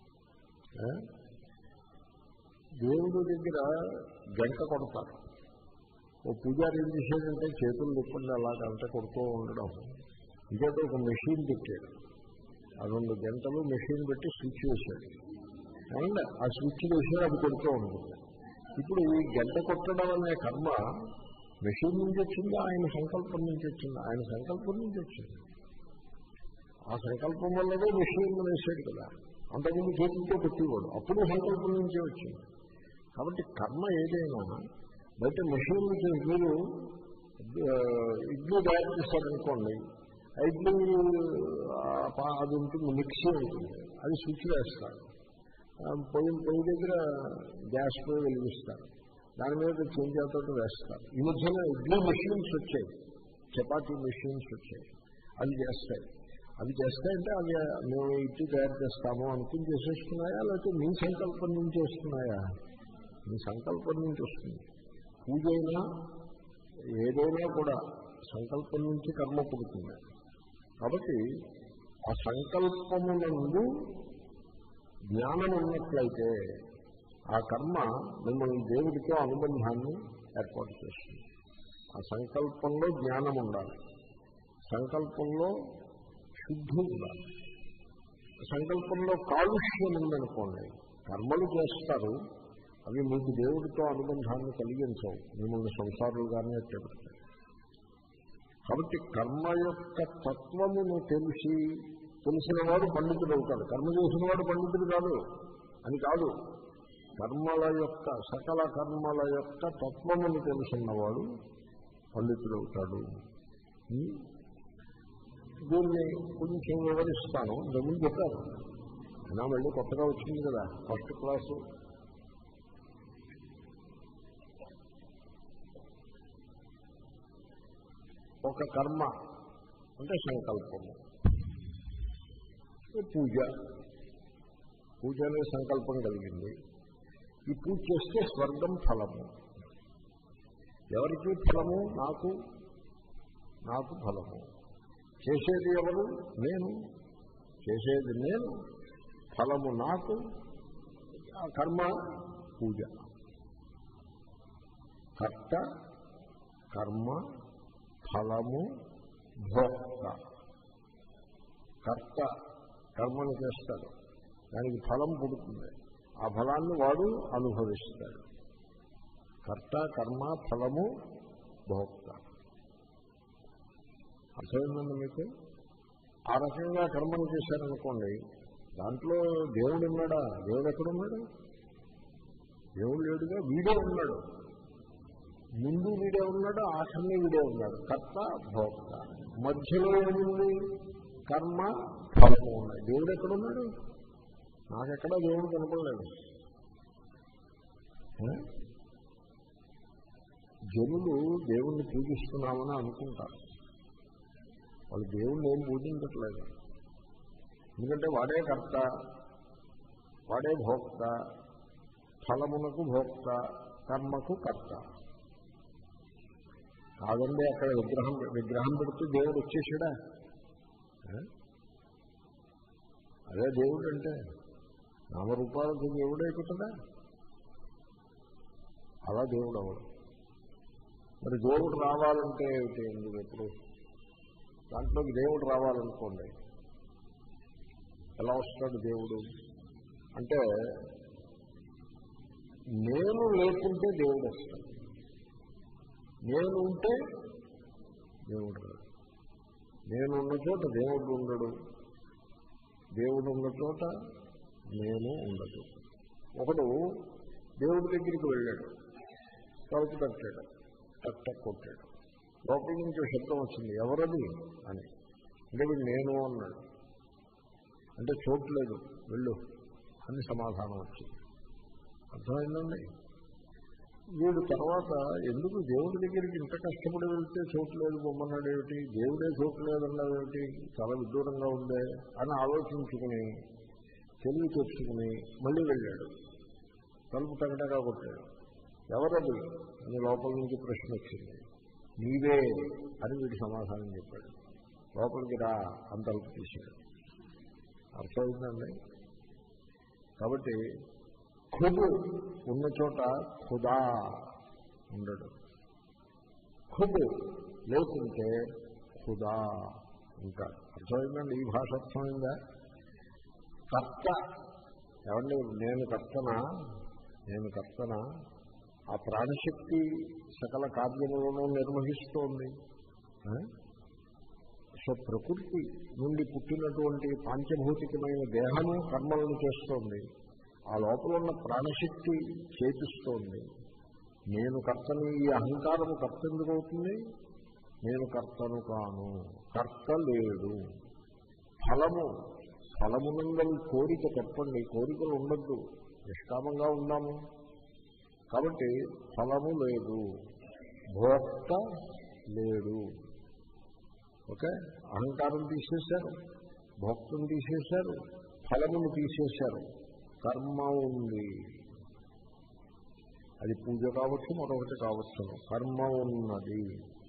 దేవుడి దగ్గర గంట కొడతారు ఓ పూజారి ఏం చేసేదంటే చేతులు తిప్పండి అలాగంటే కొడుతూ ఉండడం ఇంకేదో ఒక మెషిన్ పెట్టాడు ఆ రెండు గంటలు మెషిన్ పెట్టి స్విచ్ వేశాడు అండ్ ఆ స్విచ్ వేసి అది కొడుతూ ఉంటుంది ఇప్పుడు ఈ గంట కొట్టడం అనే కర్మ మెషిన్ నుంచి వచ్చింది ఆయన సంకల్పం నుంచి వచ్చింది ఆయన సంకల్పం నుంచి వచ్చింది ఆ సంకల్పం వల్లనే మెషిన్ వేసాడు కదా అంతకుముందు చేతులతో పెట్టేవాడు అప్పుడు సంకల్పం నుంచే వచ్చింది కాబట్టి కర్మ ఏదైనా బయట మెషిన్ మీరు ఆ, ఇడ్లీ తయారు చేస్తారనుకోండి ఆ ఇడ్లీ ఆ, పా- అది ఉంటుంది మిక్సీ ఉంటుంది అది స్విచ్ వేస్తారు ఆ, పొయ్యి పొయ్యి దగ్గర గ్యాస్ పొయ్యి వెలిగిస్తారు దాని మీద చెంచాతో వేస్తారు ఈ మధ్యన ఇడ్లీ మెషిన్స్ వచ్చాయి చపాతీ మెషిన్స్ వచ్చాయి అవి చేస్తాయి అవి చేస్తాయంటే అవి మేము ఇడ్లీ తయారు చేస్తాము అనుకుని చేసేస్తున్నాయా లేకపోతే మీ సంకల్పం నుంచి వస్తున్నాయా మీ సంకల్పం నుంచి వస్తుంది పూజ అయినా ఏదైనా కూడా సంకల్పం నుంచి కర్మ పుడుతుంది కాబట్టి ఆ సంకల్పమునందు జ్ఞానం ఉన్నట్లయితే ఆ కర్మ మిమ్మల్ని దేవుడితో అనుబంధాన్ని ఏర్పాటు చేస్తుంది ఆ సంకల్పంలో జ్ఞానం ఉండాలి సంకల్పంలో శుద్ధి ఉండాలి సంకల్పంలో కాలుష్యం ఉందనుకోండి కర్మలు చేస్తారు అవి మీకు దేవుడితో అనుబంధాన్ని కలిగించవు మిమ్మల్ని సంసారులుగానే ఎట్టబెడతాయి కాబట్టి కర్మ యొక్క తత్వమును తెలిసి తెలిసిన వాడు పండితుడు అవుతాడు కర్మ చేసిన వాడు పండితుడు కాదు అని కాదు కర్మల యొక్క సకల కర్మల యొక్క తత్వమును తెలుసున్నవాడు పండితుడు అవుతాడు ఉం? దీన్ని కొంచెం వివరిస్తాను ఇంతకుముందు చెప్పారు అయినా మళ్ళీ కొత్తగా వచ్చింది కదా ఫస్ట్ క్లాసు ఒక కర్మ అంటే సంకల్పము ఈ పూజ పూజ అనే సంకల్పం కలిగింది ఈ పూజ చేస్తే స్వర్గం ఫలము ఎవరికి ఫలము నాకు నాకు ఫలము చేసేది ఎవరు నేను చేసేది నేను ఫలము నాకు ఆ కర్మ పూజ కర్త కర్మ ఫలము భోక్త కర్త కర్మను చేస్తాడు దానికి ఫలం పుడుతుంది ఆ ఫలాన్ని వాడు అనుభవిస్తాడు కర్త కర్మ ఫలము భోక్త అర్థమైందండి మీకు ఆ రకంగా కర్మను చేశారనుకోండి దాంట్లో దేవుడు ఉన్నాడా దేవుడు ఎక్కడున్నాడు దేవుడు లేడుగా వీడే ఉన్నాడు ముందు వీడే ఉన్నాడు ఆఖరిని వీడే ఉన్నాడు కర్త భోక్త మధ్యలో ఏముంది కర్మ ఫలము ఉన్నాయి దేవుడు ఎక్కడున్నాడు నాకెక్కడా దేవుడు కనపడలేదు ఏ? జనులు దేవుణ్ణి పూజిస్తున్నామని అనుకుంటారు వాళ్ళు దేవుణ్ణి ఏం పూజించట్లేదు ఎందుకంటే వాడే కర్త వాడే భోక్త ఫలమునకు భోక్త కర్మకు కర్త కాదండి అక్కడ విగ్రహం విగ్రహం పెడితే దేవుడు వచ్చేసాడా ఏ? అదే దేవుడు అంటే నామరూపాలకు దేవుడు అయిపోతుందా అలా దేవుడు అవడు మరి దేవుడు రావాలంటే ఏమిటి ఎందుకు ఎప్పుడు దాంట్లోకి దేవుడు రావాలనుకోండి ఎలా వస్తాడు దేవుడు అంటే నేను లేకుంటే దేవుడు వస్తాడు నేను ఉంటే దేవుడు రాడు నేను ఉన్న చోట దేవుడు ఉండడు దేవుడు ఉన్న చోట నేను ఉండదు ఒకడు దేవుడి దగ్గరికి వెళ్ళాడు తలుపు తట్టాడు తట్ట కొట్టాడు లోపల నుంచి ఒక శబ్దం వచ్చింది ఎవరది అని అంటే వీడు నేను అన్నాడు అంటే చోటు లేదు వెళ్ళు అని సమాధానం వచ్చింది అర్థమైందండి వీడు తర్వాత ఎందుకు దేవుడి దగ్గరికి ఇంత కష్టపడి వెళ్తే చోటు లేదు బొమ్మన్నాడు ఏమిటి దేవుడే చోటు లేదన్నాడు ఏమిటి చాలా విదూరంగా ఉందే అని ఆలోచించుకుని తెలివి తెచ్చుకుని మళ్ళీ వెళ్ళాడు తలుపు తగటగా కొట్టాడు ఎవరది అని లోపల నుంచి ప్రశ్న వచ్చింది నీవే అని వీడు సమాధానం చెప్పాడు లోపలికి రా అని తలుపు తీశాడు అర్థమవుతుందండి కాబట్టి ఖుదు ఉన్న చోట ఖుదా ఉండడు ఖుదు లేకుంటే ఖుదా ఉంటాడు అర్థమైందండి ఈ భాష అర్థమైందా కర్త ఏమండి నేను కర్తనా నేను కర్తనా ఆ ప్రాణశక్తి సకల కార్యములను నిర్వహిస్తోంది ఆ? సో ప్రకృతి నుండి పుట్టినటువంటి పాంచభౌతికమైన దేహము కర్మలను చేస్తోంది ఆ లోపల ఉన్న ప్రాణశక్తి చేపిస్తోంది నేను కర్తని ఈ అహంకారము కర్త ఎందుకు అవుతుంది నేను కర్తను కాను కర్త లేడు ఫలము ఫలమునందరి కోరిక చెప్పండి కోరికలు ఉండద్దు నిష్కామంగా ఉన్నాము కాబట్టి ఫలము లేదు భోక్త లేడు ఓకే అహంకారం తీసేశారు భోక్తం తీసేశారు ఫలమును తీసేశారు కర్మ ఉంది అది పూజ కావచ్చు మరొకటి కావచ్చును కర్మ ఉన్నది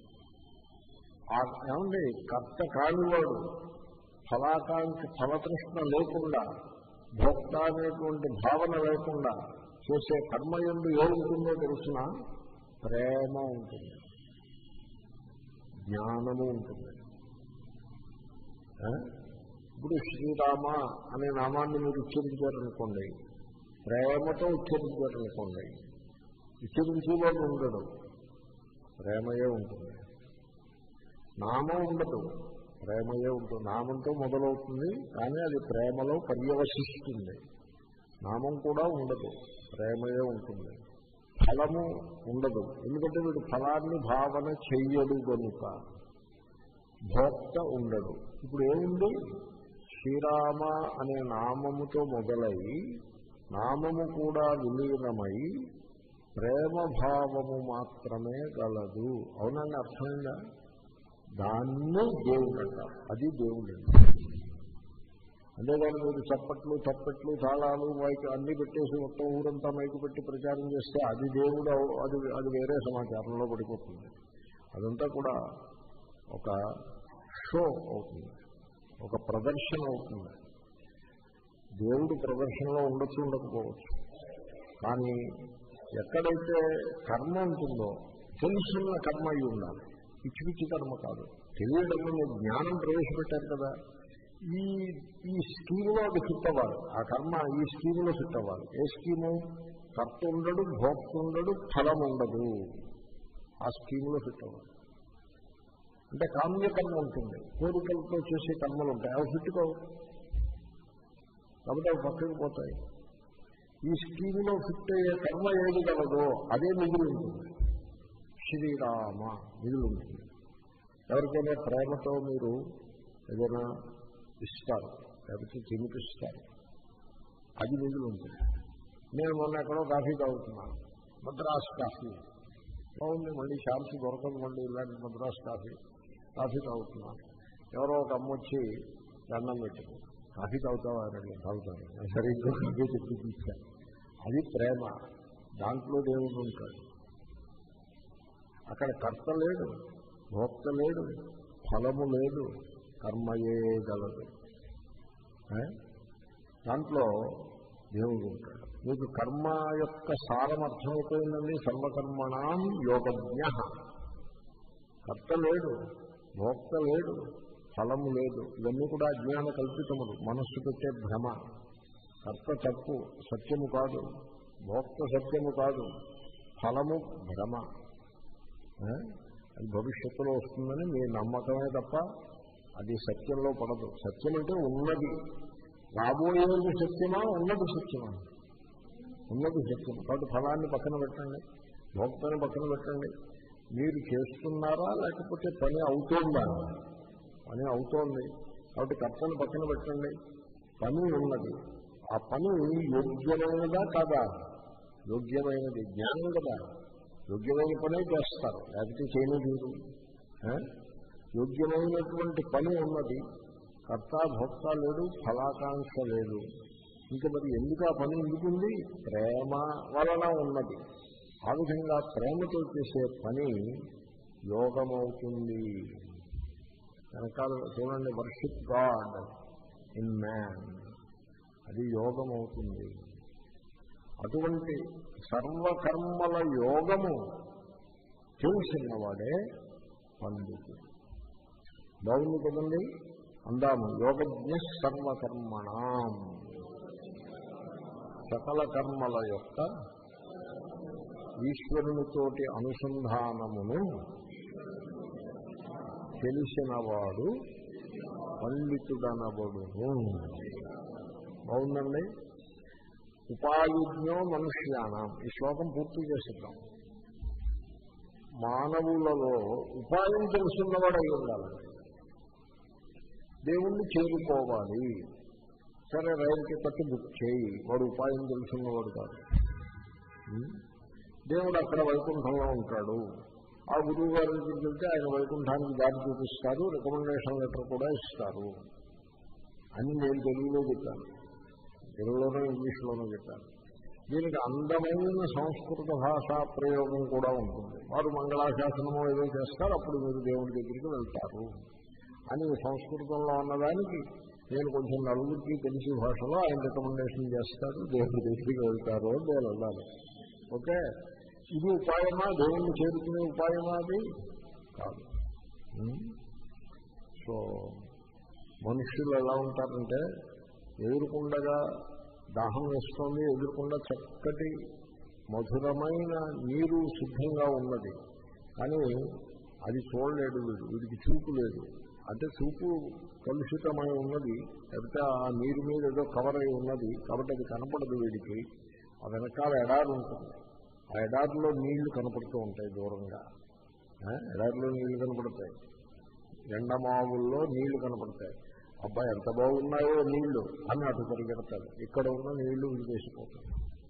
ఏమండి కర్త కానివాడు ఫలాకాంక్ష ఫలతృష్ణ లేకుండా భోక్త అనేటువంటి భావన లేకుండా చేసే కర్మ ఎందు ఏముంటుందో తెలిసిన ప్రేమ ఉంటుంది జ్ఞానము ఉంటుంది ఇప్పుడు శ్రీరామ అనే నామాన్ని మీరు ఉచ్చరించారనుకోండి ప్రేమతో ఉచ్చరించారనుకోండి ఉచ్చరించేవాడు ఉండడు ప్రేమయే ఉంటుంది నామం ఉండదు ప్రేమయే ఉంటుంది నామంతో మొదలవుతుంది కానీ అది ప్రేమలో పర్యవసిస్తుంది నామం కూడా ఉండదు ప్రేమయే ఉంటుంది ఫలము ఉండదు ఎందుకంటే వీడు ఫలాన్ని భావన చెయ్యడు కనుక భోక్త ఉండడు ఇప్పుడు ఏముంది శ్రీరామ అనే నామముతో మొదలై నామము కూడా విలీనమై ప్రేమ భావము మాత్రమే గలదు అవునండి అర్థమైందా దాన్నే దేవుడు అంటారు అది దేవుడు అంతేగాని మీరు చప్పట్లు చప్పట్లు తాళాలు మైకు అన్ని పెట్టేసి మొత్తం ఊరంతా మైకు పెట్టి ప్రచారం చేస్తే అది దేవుడు అవ- అది అది వేరే సమాచారంలో పడిపోతుంది అదంతా కూడా ఒక షో అవుతుంది ఒక ప్రదర్శన అవుతుంది దేవుడు ప్రదర్శనలో ఉండొచ్చు ఉండకపోవచ్చు కానీ ఎక్కడైతే కర్మ ఉంటుందో తెలుసున్న కర్మ అయి ఉండాలి పిచ్చి పిచ్చి కర్మ కాదు తెలియడం మీరు జ్ఞానం ప్రవేశపెట్టారు కదా ఈ ఈ స్కీమ్లో అది ఫిట్ అవ్వాలి ఆ కర్మ ఈ స్కీమ్లో ఫిట్ అవ్వాలి ఏ స్కీము కర్త ఉండడు భోక్త ఉండడు ఫలం ఉండదు ఆ స్కీమ్లో ఫిట్ అవ్వాలి అంటే కామ్యకర్మ ఉంటుంది కోరికలతో చేసే కర్మలు ఉంటాయి అవి ఫిట్ కావు కాబట్టి అవి పక్కకు పోతాయి ఈ స్కీమ్లో ఫిట్ అయ్యే కర్మ ఏది కలదో అదే మిగిలి ఉంటుంది శ్రీరామ మిగిలి ఉంటుంది ఎవరికైనా ప్రేమతో మీరు ఏదైనా ఇస్తారు లేకపోతే తినిపిస్తారు అది మిగిలి ఉంటుంది నేను మొన్న ఎక్కడో కాఫీ తాగుతున్నాను మద్రాస్ కాఫీ బాగుంది మళ్ళీ షాంతి దొరకదు మళ్ళీ ఇలాంటి మద్రాస్ కాఫీ కాఫీ తాగుతున్నాను ఎవరో ఒక అమ్మ వచ్చి దండం పెట్టింది కాఫీ తాగుతావా అని తాగుతాను సరే ఇంకో కాఫీ చెప్పి తీశాను అది ప్రేమ దాంట్లో దేవుడు ఉంటాడు అక్కడ కర్త లేడు భోక్త లేడు ఫలము లేదు కర్మయే గలదు ఏ? దాంట్లో దేవుడు ఉంటాడు మీకు కర్మ యొక్క సారం అర్థమైపోయిందండి సర్వకర్మణాం యోగజ్ఞ కర్త లేడు భోక్త లేడు ఫలము లేదు ఇవన్నీ కూడా అజ్ఞాన కల్పితములు మనస్సు పెట్టే భ్రమ కర్త తప్పు సత్యము కాదు భోక్త సత్యము కాదు ఫలము భ్రమ ఏ? అది భవిష్యత్తులో వస్తుందని మీ నమ్మకమే తప్ప అది సత్యంలో పడదు సత్యం అంటే ఉన్నది రాబోయేది సత్యమా ఉన్నది సత్యమా ఉన్నది సత్యం కాబట్టి ఫలాన్ని పక్కన పెట్టండి భోక్తని పక్కన పెట్టండి మీరు చేస్తున్నారా లేకపోతే పని అవుతోందా పని అవుతోంది కాబట్టి కర్తను పక్కన పెట్టండి పని ఉన్నది ఆ పని యోగ్యమైనదా కాదా యోగ్యమైనది జ్ఞానం కదా యోగ్యమైన పనే చేస్తారు లేకపోతే చేయలేదు యోగ్యమైనటువంటి పని ఉన్నది కర్త భోక్త లేడు ఫలాకాంక్ష లేదు ఇంకా మరి ఎందుకు ఆ పని ఎందుకుంది ప్రేమ వలన ఉన్నది ఆ విధంగా ప్రేమతో చేసే పని యోగమవుతుంది వెనకాల చూడండి వర్షిప్ గాడ్ ఇన్ మ్యాన్ అది యోగం అవుతుంది అటువంటి సర్వకర్మల యోగము తెలిసినవాడే పండితుడు బాగుంది కదండి అందాము యోగజ్ఞ సర్వకర్మణం సకల కర్మల యొక్క ఈశ్వరునితోటి అనుసంధానమును తెలిసినవాడు పండితుడనబడును బాగుందండి ఉపాయుజ్ఞో మనుష్యానం ఈ శ్లోకం పూర్తి చేసిద్దాం మానవులలో ఉపాయం తెలుసున్నవాడు అయి ఉండాలి దేవుణ్ణి చేరుకోవాలి సరే రైలు టికెట్ బుక్ చేయి వాడు ఉపాయం తెలుసున్నవాడు కాదు ఉం? దేవుడు అక్కడ వైకుంఠంలో ఉంటాడు ఆ గురువు గారి దగ్గరికి వెళ్తే ఆయన వైకుంఠానికి దారి చూపిస్తారు రికమెండేషన్ లెటర్ కూడా ఇస్తారు అని నేను తెలుగులో చెప్పాను తెలుగులోనూ ఇంగ్లీష్లోనూ చెప్పాను దీనికి అందమైన సంస్కృత భాషా ప్రయోగం కూడా ఉంటుంది వారు మంగళాశాసనమో ఏదో చేస్తారు అప్పుడు మీరు దేవుడి దగ్గరికి వెళ్తారు అని సంస్కృతంలో ఉన్నదానికి నేను కొంచెం నలుగురికి తెలిసి భాషలో ఆయన రికమెండేషన్ చేస్తారు దేవుడి దగ్గరికి వెళ్తారు అని నేను అన్నాను ఓకే ఇది ఉపాయమా దేవుణ్ణి చేరుకునే ఉపాయమా అది కాదు ఉం? సో మనుషులు ఎలా ఉంటారంటే ఎదురుకుండగా దాహం వేస్తోంది ఎదురుకుండా చక్కటి మధురమైన నీరు సిద్ధంగా ఉన్నది కానీ అది చూడలేడు వీడు వీడికి చూపు లేదు అంటే చూపు కలుషితమై ఉన్నది లేకపోతే ఆ నీరు మీద ఏదో కవర్ అయి ఉన్నది కాబట్టి అది కనపడదు వీడికి ఆ వెనకాల ఎడారి ఉంటుంది ఆ ఎడారిలో నీళ్లు కనపడుతూ ఉంటాయి దూరంగా ఆ, ఎడారిలో నీళ్లు కనపడతాయి ఎండమావుల్లో నీళ్లు కనపడతాయి అబ్బాయి ఎంత బాగున్నాయో నీళ్లు అని అటు పరిగెడతాడు ఇక్కడ ఉన్న నీళ్లు విడిచేసిపోతాయి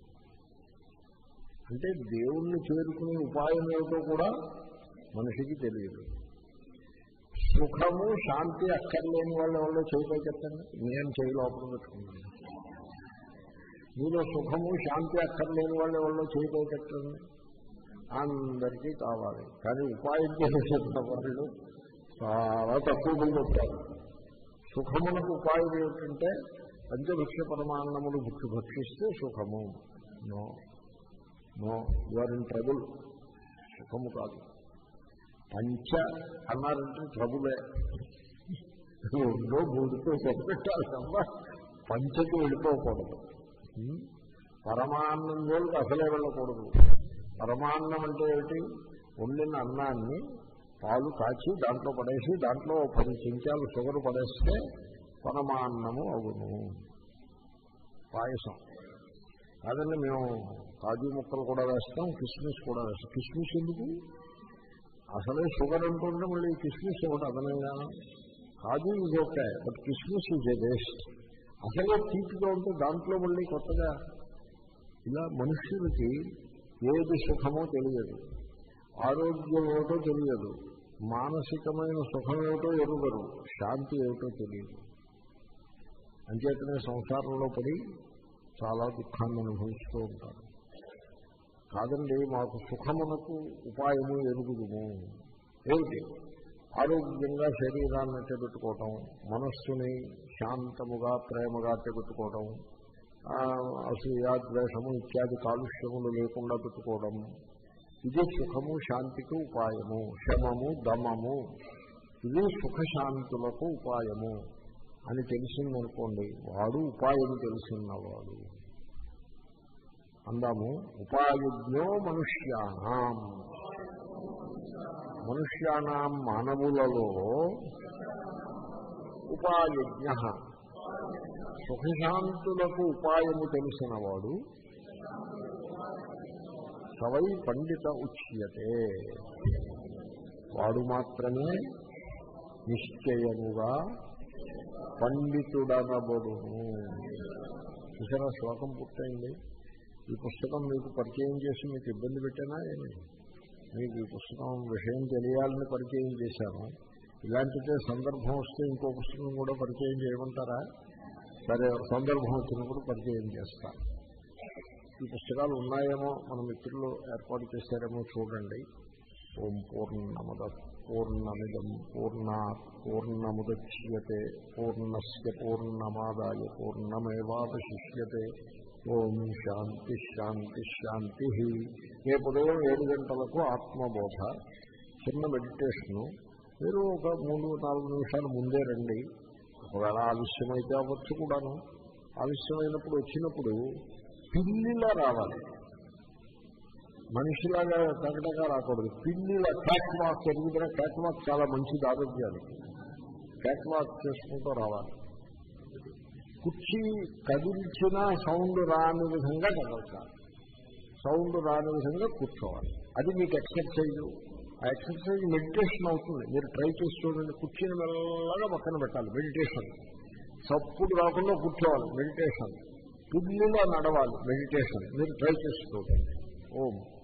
అంటే దేవుణ్ణి చేరుకునే ఉపాయం ఏమిటో కూడా మనిషికి తెలియదు సుఖము శాంతి అక్కర్లేని వాళ్ళు ఎవరో చేయగలుగుతాను నేను చేయి లోపల పెట్టుకున్నాను మీలో సుఖము శాంతి అక్కర్లేని వాళ్ళు ఎవరో చేయగలుగుతాను అందరికీ కావాలి కానీ ఉపాయం చేసిన వాళ్ళు చాలా తక్కువ మంది ఉంటారు సుఖమునకు ఉపాయం ఏమిటంటే పంచభక్ష పరమాన్నములు భక్షి భక్షిస్తే సుఖము no no your in trouble సుఖము కాదు పంచ అన్నారంటే ట్రబులే రెండో మూడుతో పెట్టాలి తప్ప పంచకి వెళ్ళిపోకూడదు ఉం? పరమాన్నం జోలికి అసలే వెళ్ళకూడదు పరమాన్నం అంటే ఏమిటి వండిన అన్నాన్ని పాలు కాచి దాంట్లో పడేసి దాంట్లో పది చెంచాలు షుగర్ పడేస్తే పరమాన్నము అగును పాయసం కాదండి మేము కాజు ముక్కలు కూడా వేస్తాం కిస్మిస్ కూడా వేస్తాం కిస్మిస్ ఎందుకు అసలే షుగర్ అంటుంటే మళ్ళీ కిస్మిస్ ఒకటి అదనంగా కాజు ఇది ఓకే బట్ కిస్మిస్ ఈజ్ ఏ వేస్ట్ అసలే తీపిగా ఉంటే దాంట్లో మళ్ళీ కొత్తగా ఇలా మనుష్యులకి ఏది సుఖమో తెలియదు ఆరోగ్యం ఏమిటో తెలియదు మానసికమైన సుఖం ఏమిటో ఎరుగరు శాంతి ఏమిటో తెలియదు అంచేతనే సంసారంలో పడి చాలా దుఃఖాన్ని అనుభవిస్తూ ఉంటారు కాదండి మాకు సుఖమునకు ఉపాయము ఎరుగుదుము ఏమిటి ఆరోగ్యంగా శరీరాన్ని అట్టబెట్టుకోవటం మనస్సుని శాంతముగా ప్రేమగా అట్టబెట్టుకోవటం ఆ, అసూయ ద్వేషము ఇత్యాది కాలుష్యములు లేకుండా పెట్టుకోవడం ఇది సుఖము శాంతికి ఉపాయము శమము దమము ఇది సుఖశాంతులకు ఉపాయము అని తెలిసిందనుకోండి వాడు ఉపాయం తెలిసినవాడు అందాము ఉపాయజ్ఞో మనుష్యానాం మనుష్యానాం మానవులలో ఉపాయజ్ఞ సుఖశాంతులకు ఉపాయము తెలిసినవాడు సవై పండిత ఉచ్యతే వాడు మాత్రమే నిశ్చయముగా పండితుడనబడును చూసారా శ్లోకం పూర్తయింది ఈ పుస్తకం మీకు పరిచయం చేసి మీకు ఇబ్బంది పెట్టానా ఏమి మీకు ఈ పుస్తకం విషయం తెలియాలని పరిచయం చేశాను ఇలాంటిదే సందర్భం వస్తే ఇంకో పుస్తకం కూడా పరిచయం చేయమంటారా సరే సందర్భం వచ్చినప్పుడు పరిచయం చేస్తా ఈ పుస్తకాలు ఉన్నాయేమో మన మిత్రులు ఏర్పాటు చేశారేమో చూడండి ఓం పూర్ణమద పూర్ణమిదం పూర్ణ పూర్ణముద్యతే పూర్ణస్య పూర్ణమాదాయ పూర్ణమేవాశిష్యతే ఓం శాంతి శాంతి శాంతి రేపు ఉదయం ఏడు గంటలకు ఆత్మబోధ చిన్న మెడిటేషను మీరు ఒక మూడు నాలుగు నిమిషాలు ముందే రండి ఒకవేళ ఆలస్యమైతే అవ్వచ్చు కూడాను ఆలస్యమైనప్పుడు వచ్చినప్పుడు పిల్లిలా రావాలి మనిషిలాగా టకటగా రాకూడదు పిల్లిల క్యాట్ వాక్ ఎరుగుదల క్యాట్ వాక్ చాలా మంచిది ఆరోగ్యానికి క్యాట్ వాక్ చేసుకుంటూ రావాలి కుర్చీ కదిల్చిన సౌండ్ రాని విధంగా కదలచాలి సౌండ్ రాని విధంగా కూర్చోవాలి అది మీకు ఎక్సర్సైజ్ ఆ ఎక్సర్సైజ్ మెడిటేషన్ అవుతుంది మీరు ట్రై చేసి చూడండి కుర్చీని మెల్లగా పక్కన పెట్టాలి మెడిటేషన్ చప్పుడు రాకుండా కూర్చోవాలి మెడిటేషన్ పిల్లిలో నడవాలి మెడిటేషన్ మీరు ట్రై చేసి చూడండి ఓం